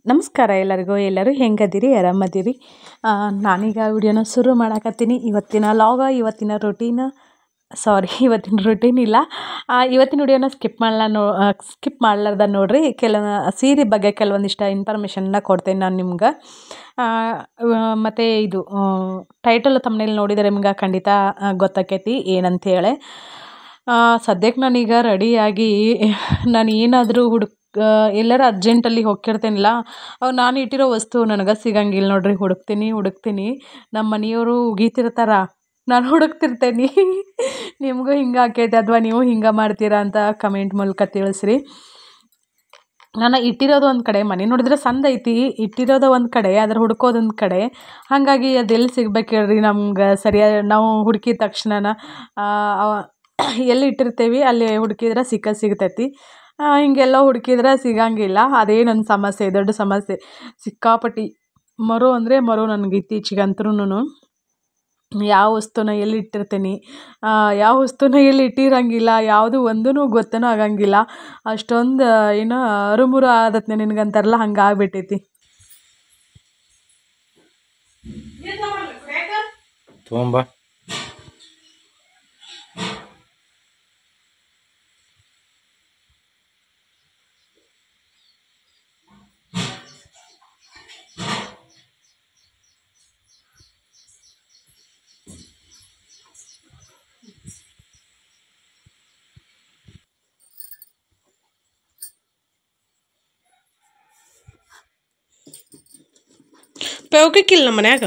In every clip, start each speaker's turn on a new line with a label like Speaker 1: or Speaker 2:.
Speaker 1: ನಮಸ್ಕಾರ ಎಲ್ಲರಿಗೂ ಎಲ್ಲರೂ ಹೆಂಗದಿರಿ ಆರಾಮದಿರಿ ನಾನೀಗ ವಿಡಿಯೋನ ಶುರು ಮಾಡಾಕತ್ತೀನಿ ಇವತ್ತಿನ ಲಾಗ ಇವತ್ತಿನ ರೊಟೀನ್ ಸಾರಿ ಇವತ್ತಿನ ರೊಟೀನ್ ಇಲ್ಲ ಆ, ಇವತ್ತಿನ ವಿಡಿಯೋನ ಸ್ಕಿಪ್ ಮಾಡಲ್ಲ ನೋ ಸ್ಕಿಪ್ ಮಾಡ್ಲಾರ್ದ ನೋಡ್ರಿ ಕೆಲ ಸೀರೆ ಬಗ್ಗೆ ಕೆಲವೊಂದಿಷ್ಟು ಇನ್ಫಾರ್ಮೇಷನ್ನ ಕೊಡ್ತೇನೆ ನಾನು ನಿಮ್ಗೆ ಮತ್ತು ಇದು ಟೈಟಲ್ ತಮ್ಮನೇಲಿ ನೋಡಿದರೆ ನಿಮ್ಗೆ ಖಂಡಿತ ಆ, ಗೊತ್ತಾಕೈತಿ ಏನಂತೇಳಿ ಸದ್ಯಕ್ಕೆ ನಾನೀಗ ರೆಡಿಯಾಗಿ ನಾನು ಏನಾದರೂ ಹುಡುಕ್ ಎಲ್ಲರ ಅರ್ಜೆಂಟಲ್ಲಿ ಹೋಗ್ತಿರ್ತೇನಿಲ್ಲ ಅವಾಗ ನಾನು ಇಟ್ಟಿರೋ ವಸ್ತು ನನಗೆ ಸಿಗಂಗಿಲ್ಲ ನೋಡ್ರಿ ಹುಡುಕ್ತೀನಿ ಹುಡುಕ್ತೀನಿ ನಮ್ಮ ಮನೆಯವರು ಉಗೀತಿರ್ತಾರ ನಾನು ಹುಡುಕ್ತಿರ್ತೇನೆ ನಿಮಗೂ ಹಿಂಗೆ ಆಕೈತೆ ಅಥವಾ ನೀವು ಹಿಂಗೆ ಮಾಡ್ತೀರಾ ಅಂತ ಕಮೆಂಟ್ ಮೂಲಕ ತಿಳಿಸ್ರಿ ನಾನು ಇಟ್ಟಿರೋದು ಒಂದು ಕಡೆ ಮನೆ ನೋಡಿದ್ರೆ ಸಂದ ಐತಿ ಇಟ್ಟಿರೋದು ಒಂದು ಕಡೆ ಅದ್ರ ಹುಡ್ಕೋದು ಒಂದು ಕಡೆ ಹಾಗಾಗಿ ಅದೆಲ್ಲಿ ಸಿಗ್ಬೇಕು ಹೇಳ್ರಿ ನಮ್ಗೆ ಸರಿಯಾದ ನಾವು ಹುಡುಕಿದ ತಕ್ಷಣ ಎಲ್ಲಿ ಇಟ್ಟಿರ್ತೀವಿ ಅಲ್ಲಿ ಹುಡುಕಿದ್ರೆ ಸಿಕ್ಕ ಸಿಗ್ತೈತಿ ಆ, ಹಿಂಗೆಲ್ಲ ಹುಡುಕಿದ್ರೆ ಸಿಗಂಗಿಲ್ಲ ಅದೇ ನನ್ನ ಸಮಸ್ಯೆ ದೊಡ್ಡ ಸಮಸ್ಯೆ ಸಿಕ್ಕಾಪಟ್ಟಿ ಮರು ಅಂದರೆ ಮರು ನನಗೆ ಇತ್ತೀಚೆಗಂತ್ರೂ ಯಾವ ವಸ್ತುನ ಎಲ್ಲಿ ಇಟ್ಟಿರ್ತೀನಿ ಆ, ಯಾವ ವಸ್ತುನ ಎಲ್ಲಿ ಇಟ್ಟಿರಂಗಿಲ್ಲ ಯಾವುದು ಒಂದೂ ಗೊತ್ತನೂ ಆಗಂಗಿಲ್ಲ ಅಷ್ಟೊಂದು ಏನೋ ಅರುಮುರು ಆದತ್ನೆ ನಿನಗಂತಾರಲ್ಲ ಹಂಗೆ ಆಗ್ಬಿಟ್ಟೈತಿ
Speaker 2: ತೊಗೊಂಬ
Speaker 3: ಪೌಕಿಕ್ಕಿಲ್ಲ ನಮ್ಮ ಮನ್ಯಾಗ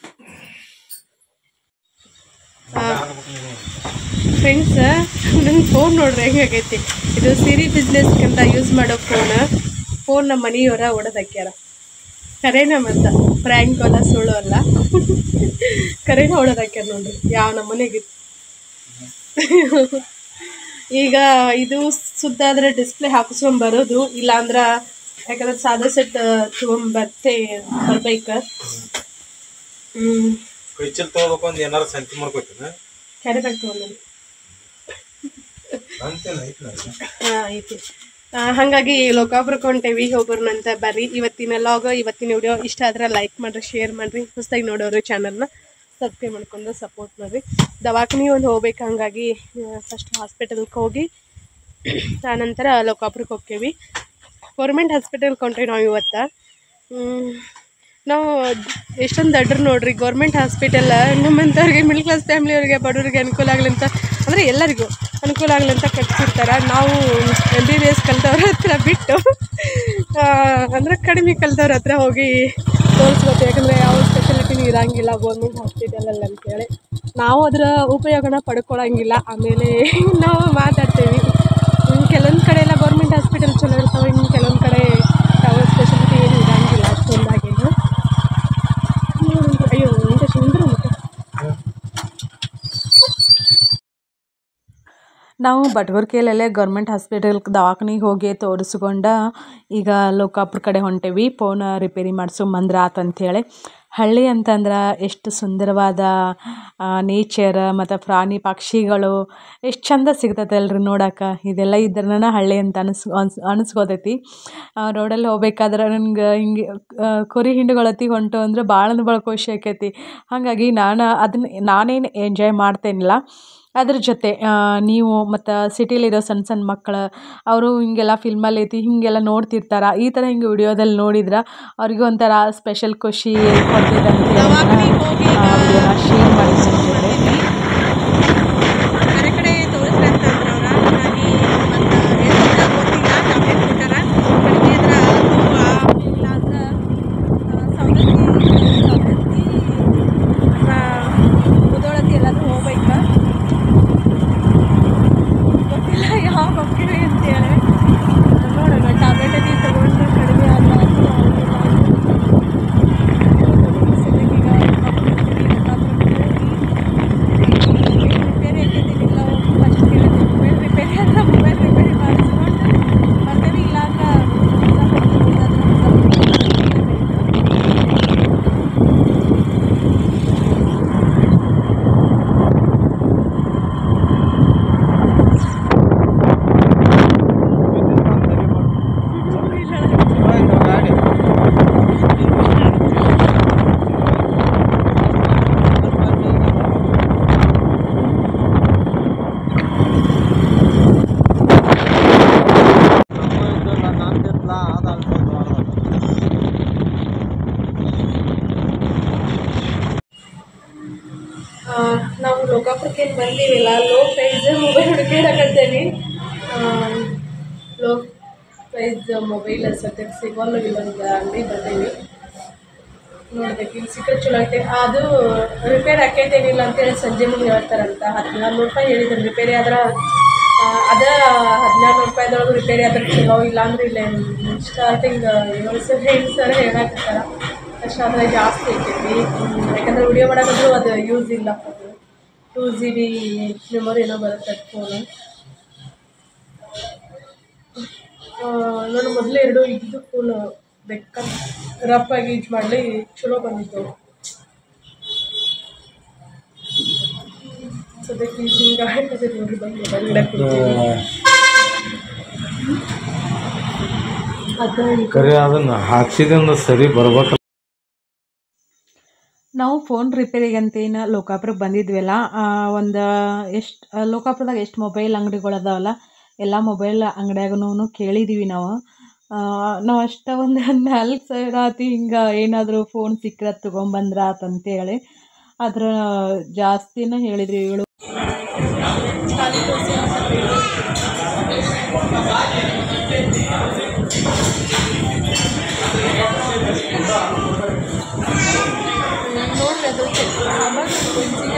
Speaker 3: ಫ್ರೆಂಡ್ಸ್ ನನ್ನ ಫೋನ್ ನೋಡ್ರಿ ಹೆಂಗಾಗೈತಿ ಇದು ಸಿರಿ ಬಿಸ್ನೆಸ್ಗಂತ ಯೂಸ್ ಮಾಡೋ ಫೋನ್ ಫೋನ್ ನಮ್ಮ ಮನೆಯವರ ಹೊಡೆದಾಕ್ಯಾರ ಕರೇನ ಮತ್ತ ಫ್ರ್ಯಾಂಕ್ ಅಲ್ಲ ಸುಳ್ಳು ಅಲ್ಲ ಕರೇನ ಹೊಡೆದಾಕ್ಯಾರ ನೋಡ್ರಿ ಯಾವ ನಮ್ಮ ಮನೆಗಿತ್ತು ಈಗ ಇದು ಸುದ್ದಾದ್ರೆ ಡಿಸ್ಪ್ಲೇ ಹಾಕಿಸ್ಕೊಂಡ್ ಬರೋದು ಇಲ್ಲಾಂದ್ರ ಯಾಕಂದ್ರೆ ಸಾದಾ ಸೆಟ್ ತಗೊಂಬರ್ತೆ ಬರ್ಬೇಕು ಹ್ಮ್
Speaker 2: ಕೈಚಲ್ ತಗೋಬೇಕು ಒಂದ್ ಏನಾರ ಸಂತಿ ಮಾಡ್ಕೋತೀನಿ
Speaker 3: ಕ್ಯಾರಿ ತಗೊಂಬಂದು
Speaker 2: ಅಂತೇನ ಐತ್ನ
Speaker 3: ಹಾ ಐತಿ ಆ, ಹಾಗಾಗಿ ಲೋಕಾಪುರಕ್ಕೆ ಹೊಂಟೇವಿ ಹೋಗೋರ್ನಂತ ಬರ್ರಿ ಇವತ್ತಿನ ಲಾಗ್ ಇವತ್ತಿನ ವಿಡಿಯೋ ಇಷ್ಟ ಆದ್ರೆ ಲೈಕ್ ಮಾಡ್ರಿ ಶೇರ್ ಮಾಡ್ರಿ ಹೊಸದಾಗಿ ನೋಡೋರು ಚಾನಲ್ನ ಸಬ್ಸ್ಕ್ರೈಬ್ ಮಾಡ್ಕೊಂಡು ಸಪೋರ್ಟ್ ಮಾಡ್ರಿ ದವಾಖಾನೆ ಒಂದು ಹೋಗ್ಬೇಕು ಹಂಗಾಗಿ ಫಸ್ಟ್ ಹಾಸ್ಪಿಟಲ್ಗೆ ಹೋಗಿ ಆನಂತರ ಲೋಕಾಪುರಕ್ಕೆ ಹೋಗ್ತೇವಿ ಗೌರ್ಮೆಂಟ್ ಹಾಸ್ಪಿಟಲ್ಗೆ ಹೊಂಟೇವಿ ನಾವು ಇವತ್ತು ಹ್ಮ್, ನಾವು ಎಷ್ಟೊಂದು ದಡ್ರು ನೋಡ್ರಿ ಗೌರ್ಮೆಂಟ್ ಹಾಸ್ಪಿಟಲ್ ನಮ್ಮಂಥವ್ರಿಗೆ ಮಿಡ್ಲ್ ಕ್ಲಾಸ್ ಫ್ಯಾಮಿಲಿಯವ್ರಿಗೆ ಬಡವರಿಗೆ ಅನುಕೂಲ ಆಗಲಿ ಅಂತ ಅಂದರೆ ಎಲ್ಲರಿಗೂ ಅನುಕೂಲ ಆಗಲಿ ಅಂತ ಕಟ್ಸಿರ್ತಾರೆ ನಾವು ಎಮ್ ಬಿ ಬಿ ಎಸ್ ಕಲ್ತವ್ರ ಹತ್ರ ಬಿಟ್ಟು ಆ, ಅಂದ್ರೆ ಕಡಿಮೆ ಕಲ್ತವ್ರ ಹತ್ರ ಹೋಗಿ ತೋರಿಸ್ಬೇಕು ಯಾಕಂದರೆ ಯಾವ ಸ್ಪೆಷಾಲಿಟಿನೂ ಇರಂಗಿಲ್ಲ ಗೌರ್ಮೆಂಟ್ ಹಾಸ್ಪಿಟಲಲ್ಲಿ ಅಂತೇಳಿ ನಾವು ಅದರ ಉಪಯೋಗನ ಪಡ್ಕೊಳಂಗಿಲ್ಲ ಆಮೇಲೆ ನಾವು ಮಾತಾಡ್ತೇವೆ ಇನ್ನು ಕೆಲವೊಂದು ಕಡೆ ಎಲ್ಲ ಗೌರ್ಮೆಂಟ್ ಹಾಸ್ಪಿಟಲ್ ಚಲೋ ಇರ್ತಾವೆ ಇನ್ನು ಕೆಲವೊಂದು ಕಡೆ ಯಾವ ಸ್ಪೆಷಾಲಿಟಿ ಏನು ಇರಂಗಿಲ್ಲ ಅಷ್ಟೊಂದಾಗೇನು ಹ್ಮ್, ಅಯ್ಯೋ ಎಂತ ಸುಂದರ ಮತ್ತೆ
Speaker 1: ನಾವು ಬಟಗರ್ಕೆಯಲ್ಲೇ ಗೌರ್ಮೆಂಟ್ ಹಾಸ್ಪಿಟಲ್ ದವಾಖಾನಿಗೆ ಹೋಗಿ ತೋರಿಸ್ಕೊಂಡ ಈಗ ಲೋಕಾಪುರ ಕಡೆ ಹೊಂಟೇವಿ ಫೋನ್ ರಿಪೇರಿ ಮಾಡ್ಸೊಂಬಂದ್ರೆ ಆತಂಥೇಳಿ ಹಳ್ಳಿ ಅಂತಂದ್ರೆ ಎಷ್ಟು ಸುಂದರವಾದ ನೇಚರ್ ಮತ್ತು ಪ್ರಾಣಿ ಪಕ್ಷಿಗಳು ಎಷ್ಟು ಚಂದ ಸಿಗ್ತೈತೆ ಅಲ್ರಿ ನೋಡಕ್ಕೆ ಇದೆಲ್ಲ ಇದ್ರನ ಹಳ್ಳಿ ಅಂತ ಅನಿಸ್ ಅನ್ಸ್ ಅನಿಸ್ಕೋತೈತಿ ರೋಡಲ್ಲಿ ಹೋಗ್ಬೇಕಾದ್ರೆ ನನಗೆ ಹಿಂಗೆ ಆ, ಕುರಿ ಹಿಂಡುಗಳತ್ತಿ ಹೊಂಟು ಅಂದ್ರೆ ಭಾಳ ಅಂದ್ರೆ ಭಾಳ ಖುಷಿ ಆಕೈತಿ ಹಾಗಾಗಿ ನಾನು ಅದನ್ನ ನಾನೇನು ಎಂಜಾಯ್ ಮಾಡ್ತೇನಿಲ್ಲ ಅದ್ರ ಜೊತೆ ಆ, ನೀವು ಮತ್ತು ಸಿಟಿಲಿರೋ ಸಣ್ಣ ಸಣ್ಣ ಮಕ್ಕಳು ಅವರು ಹಿಂಗೆಲ್ಲ ಫಿಲ್ಮಲ್ಲಿ ಐತಿ ಹೀಗೆಲ್ಲ ನೋಡ್ತಿರ್ತಾರೆ ಈ ಥರ ಹಿಂಗೆ ವಿಡಿಯೋದಲ್ಲಿ ನೋಡಿದ್ರೆ ಅವ್ರಿಗೂ ಒಂಥರ ಸ್ಪೆಷಲ್ ಖುಷಿ ಕೊಡ್ತೈತೆ ಅಂತ ವಿಡಿಯೋನ ಶೇರ್ ಮಾಡಿ ನನ್ನ ಜೊತೆ
Speaker 3: ಬೇರೆ ಕಡೆ ತೋರಿಸ್ರಿ ಅಂತ ಅಂದ್ರವ್ರ ಹಾಗಾಗಿ ಮತ್ತು ಏನು ಗೊತ್ತಿಲ್ಲ ಚಾಕ್ಲೇಟ್ ಕೊಟ್ಟಾರ ಕಡಿಮೆ ಇದ್ರೆ ತುಂಬ ಇಲ್ಲ ಅಂದ್ರೆ ಸವಲತ್ತಿ ಸವಲತ್ತಿ ಮುದೋಳತ್ತಿ ಎಲ್ಲಾದ್ರೂ ಹೋಗ್ಬೇಕು ಗೊತ್ತಿಲ್ಲ ಯಾವಾಗ ಹೋಗ್ತೀವಿ ಅಂತೇಳಿ ನೋಡೋಣ ಟ್ಯಾಬ್ಲೆಟ್ ಅಲ್ಲಿ ತಗೊಂಡ್ರೆ ಕಡಿಮೆ ಆಗಲ್ಲ ಅಥವಾ ಆಗಿಲ್ಲ ಸದ್ಯಕ್ಕೆ ಈಗ ಹೋಗಿ
Speaker 2: ಅದು ಅಲ್ಪ ದೊಡ್ಡದು.
Speaker 3: ಆ, ನಾವು ಲೋಕಾಪುರಕ್ಕೆ ಬಂದೀವಿಲ್ಲ ಲೋ ಪ್ರೈಸ್ ಮೊಬೈಲ್ ಹುಡುಕಾಡಕತ್ತೇನಿ ಲೋ ಪ್ರೈಸ್ ಮೊಬೈಲ್ ಸದ್ಯಕ್ಕೆ ಸಿಗೋಲ್ಲ ಇಲ್ಲೊಂದು ಅಂಗಡಿ ಬಂದೀವಿ ನೋಡ್ಬೇಕು ಇಲ್ಲಿ ಸಿಕ್ಕರೆ ಚಲೋ ಐತೆ ಅದು ರಿಪೇರ್ ಆಕೈತೇನಿಲ್ಲ ಅಂತೇಳಿ ಸಂಜೆ ಮುಂದೆ ಹೇಳ್ತಾರಂತ ಹದಿನಾರು ರೂಪಾಯಿ ಹೇಳಿದ್ರು ರಿಪೇರಿ ಆದ್ರೆ ಆ, ಅದ ಹದಿನಾರು ರೂಪಾಯಿದೊಳಗೆ ರಿಪೇರಿ ಆದ್ರೆ ಚಲೋ ಇಲ್ಲ ಅಂದ್ರೆ ಇಲ್ಲ ಸ್ಟಾರ್ಟಿಂಗ್ ಏಳು ಸಾವಿರ ಎಂಟು ಸಾವಿರ ಹೇಳಾಕತ್ತಾರ ಅಷ್ಟಾದ್ರೆ ಜಾಸ್ತಿ ಐತೈತಿ ಹ್ಮ್, ಯಾಕಂದ್ರೆ ವಿಡಿಯೋ ಮಾಡೋಕ್ಕಾದ್ರೂ ಅದು ಯೂಸ್ ಇಲ್ಲ ಅದು ಟೂ ಜಿ ಬಿ ಮೆಮೊರಿ ಏನೋ ಬರುತ್ತೆ ಫೋನು ನಾನು ಮೊದಲು ಎರಡು ಇದ್ದು ಫೋನು ಬೆಕ್ಕ ರಫ್ ಆಗಿ ಯೂಸ್ ಮಾಡಲಿ ಚಲೋ ಬಂದಿತ್ತು ಸದ್ಯಕ್ಕೆ ಈಗ ಹಿಂಗೆ ಆಗ್ತದೆ ನೋಡಿ ಬಂದು ಹೊರಗಡೆ ಕೂತೀವಿ ಅದು
Speaker 2: ಕರೆ ಅದನ್ನ ಹಾಕ್ಸಿದಿಂದ ಸರಿ ಬರ್ಬೇಕಲ್ಲ
Speaker 1: ನಾವು ಫೋನ್ ರಿಪೇರಿಗೆ ಅಂತೇನು ಲೋಕಾಪುರಕ್ಕೆ ಬಂದಿದ್ವಲ್ಲ ಒಂದು ಎಷ್ಟು ಲೋಕಾಪುರದಾಗ ಎಷ್ಟು ಮೊಬೈಲ್ ಅಂಗಡಿಗಳು ಅದಾವಲ್ಲ ಎಲ್ಲ ಮೊಬೈಲ್ ಅಂಗಡಿಯಾಗೂ ಕೇಳಿದ್ದೀವಿ ನಾವು ಆ, ನಾವು ಅಷ್ಟ ಒಂದು ನಾಲ್ಕು ಸಾವಿರ ಆತಿ ಹಿಂಗೆ ಏನಾದರೂ ಫೋನ್ ಸಿಕ್ಕರೆ ತೊಗೊಂಬಂದ್ರ ಆತಂತೇಳಿ ಅದ್ರ ಜಾಸ್ತಿನೇ ಹೇಳಿದ್ರಿ ಏಳು
Speaker 3: ನೋಡ್ರಿ ಅದು ಆವಾಗ ಮೆಣಸಿಗೆ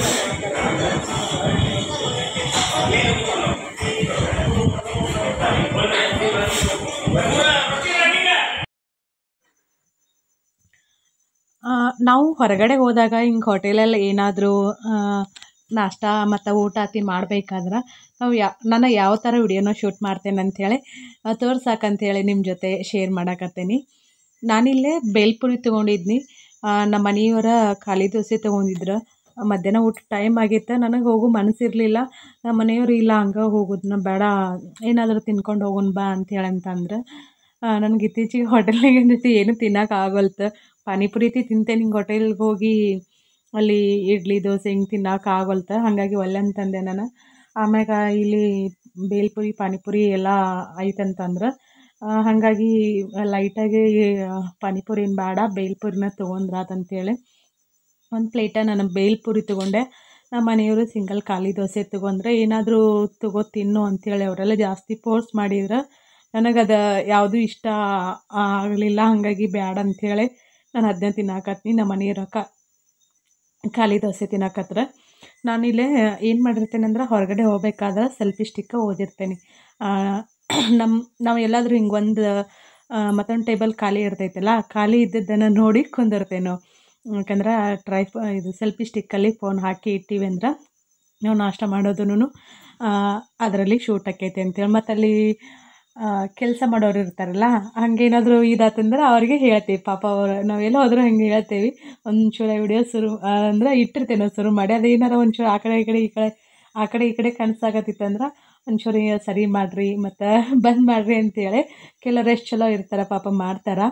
Speaker 1: ಆ, ನಾವು ಹೊರಗಡೆ ಹೋದಾಗ ಹಿಂಗೆ ಹೋಟೆಲಲ್ಲಿ ಏನಾದರೂ ನಾಷ್ಟ ಮತ್ತು ಊಟ ಆತಿ ಮಾಡ್ಬೇಕಾದ್ರೆ ನಾವು ಯಾ ನಾನು ಯಾವ ಥರ ವಿಡಿಯೋನ ಶೂಟ್ ಮಾಡ್ತೇನೆ ಅಂಥೇಳಿ ತೋರ್ಸಕ್ಕಂಥೇಳಿ ನಿಮ್ಮ ಜೊತೆ ಶೇರ್ ಮಾಡಕತ್ತೀನಿ ನಾನಿಲ್ಲೇ ಬೇಲ್ಪುರಿ ತೊಗೊಂಡಿದ್ನಿ ಆ, ನಮ್ಮ ಮನೆಯವರ ಖಾಲಿ ದೋಸೆ ತೊಗೊಂಡಿದ್ರು ಮಧ್ಯಾಹ್ನ ಊಟ ಟೈಮ್ ಆಗಿತ್ತು ನನಗೆ ಹೋಗೋ ಮನಸ್ಸಿರಲಿಲ್ಲ ನಮ್ಮ ಮನೆಯವ್ರು ಇಲ್ಲ ಹಂಗೆ ಹೋಗೋದನ್ನ ಬೇಡ ಏನಾದರೂ ತಿನ್ಕೊಂಡು ಹೋಗೋಣ ಬಾ ಅಂಥೇಳಿ ಅಂತಂದ್ರೆ ನನಗೆ ಇತ್ತೀಚೆಗೆ ಹೋಟೆಲ್ನಾಗ ಏನೈತಿ ಏನು ತಿನ್ನಕ್ಕೆ ಆಗೋಲ್ತು ಪಾನಿಪುರಿ ತಿ ತಿಂತೇನೆ ಹಿಂಗೆ ಹೋಟೆಲ್ಗೆ ಹೋಗಿ ಅಲ್ಲಿ ಇಡ್ಲಿ ದೋಸೆ ಹಿಂಗೆ ತಿನ್ನಕ್ಕೆ ಆಗೋಲ್ತು ಹಾಗಾಗಿ ಒಲ್ಲೆ ಅಂತಂದೆ ನಾನು ಆಮ್ಯಾಗ ಇಲ್ಲಿ ಬೇಲ್ಪುರಿ ಪಾನಿಪುರಿ ಎಲ್ಲ ಐತಂತಂದ್ರೆ ಆ, ಹಾಗಾಗಿ ಲೈಟಾಗಿ ಪಾನಿಪುರಿ ಏನು ಬೇಡ ಬೇಲ್ಪುರಿನ ತೊಗೊಂಡ್ರಾತಂತೇಳಿ ಒಂದು ಪ್ಲೇಟ ನಾನು ಬೇಲ್ಪುರಿ ತೊಗೊಂಡೆ ನಮ್ಮ ಮನೆಯವರು ಸಿಂಗಲ್ ಖಾಲಿ ದೋಸೆ ತೊಗೊಂಡ್ರೆ ಏನಾದರೂ ತಗೋ ತಿನ್ನು ಅಂತೇಳಿ ಅವರೆಲ್ಲ ಜಾಸ್ತಿ ಫೋರ್ಸ್ ಮಾಡಿದ್ರು ನನಗದು ಯಾವುದೂ ಇಷ್ಟ ಆಗಲಿಲ್ಲ ಹಾಗಾಗಿ ಬ್ಯಾಡ ಅಂಥೇಳಿ ನಾನು ಅದನ್ನ ತಿನ್ನಾಕತ್ನಿ ನಮ್ಮ ಮನೆಯವ್ರ ಖಾಲಿ ದೋಸೆ ತಿನ್ನಕತ್ರ ನಾನಿಲ್ಲೇ ಏನು ಮಾಡಿರ್ತೇನೆ ಅಂದ್ರೆ ಹೊರಗಡೆ ಹೋಗ್ಬೇಕಾದ್ರೆ ಸೆಲ್ಫಿ ಸ್ಟಿಕ್ಕ ಓದಿರ್ತೇನೆ ನಮ್ಮ ನಾವು ಎಲ್ಲಾದರೂ ಹಿಂಗೆ ಒಂದು ಮತ್ತೊಂದು ಟೇಬಲ್ ಖಾಲಿ ಇರ್ತೈತಲ್ಲ ಖಾಲಿ ಇದ್ದದ್ದನ್ನು ನೋಡಿ ಕುಂದಿರ್ತೇವೆ ನಾವು ಯಾಕಂದ್ರೆ ಟ್ರೈ ಇದು ಸೆಲ್ಫಿ ಸ್ಟಿಕ್ಕಲ್ಲಿ ಫೋನ್ ಹಾಕಿ ಇಟ್ಟಿವಿ ಅಂದ್ರೆ ನಾವು ನಾಷ್ಟ ಮಾಡೋದೂ ಅದರಲ್ಲಿ ಶೂಟ್ ಆಕೈತೆ ಅಂತೇಳಿ ಮತ್ತು ಅಲ್ಲಿ ಕೆಲಸ ಮಾಡೋರು ಇರ್ತಾರಲ್ಲ ಹಂಗೇನಾದರೂ ಇದಾತಂದ್ರೆ ಅವ್ರಿಗೆ ಹೇಳ್ತೀವಿ ಪಾಪ ಅವ್ರು ನಾವೆಲ್ಲ ಹೋದ್ರೂ ಹಂಗೆ ಹೇಳ್ತೇವೆ ಒಂಚೂರು ವಿಡಿಯೋ ಶುರು ಅಂದ್ರೆ ಇಟ್ಟಿರ್ತೇವೆ ನಾವು ಶುರು ಮಾಡಿ ಅದು ಏನಾರ ಒಂಚೂರು ಆ ಕಡೆ ಈ ಕಡೆ ಈ ಕಡೆ ಆ ಕಡೆ ಈ ಕಡೆ ಕನಸಾಗತ್ತಿತ್ತಂದ್ರೆ ಒಂಚೂರು ಸರಿ ಮಾಡಿರಿ ಮತ್ತು ಬಂದ್ ಮಾಡಿರಿ ಅಂತೇಳಿ ಕೆಲವ್ರು ಎಷ್ಟು ಚಲೋ ಇರ್ತಾರೆ ಪಾಪ ಮಾಡ್ತಾರೆ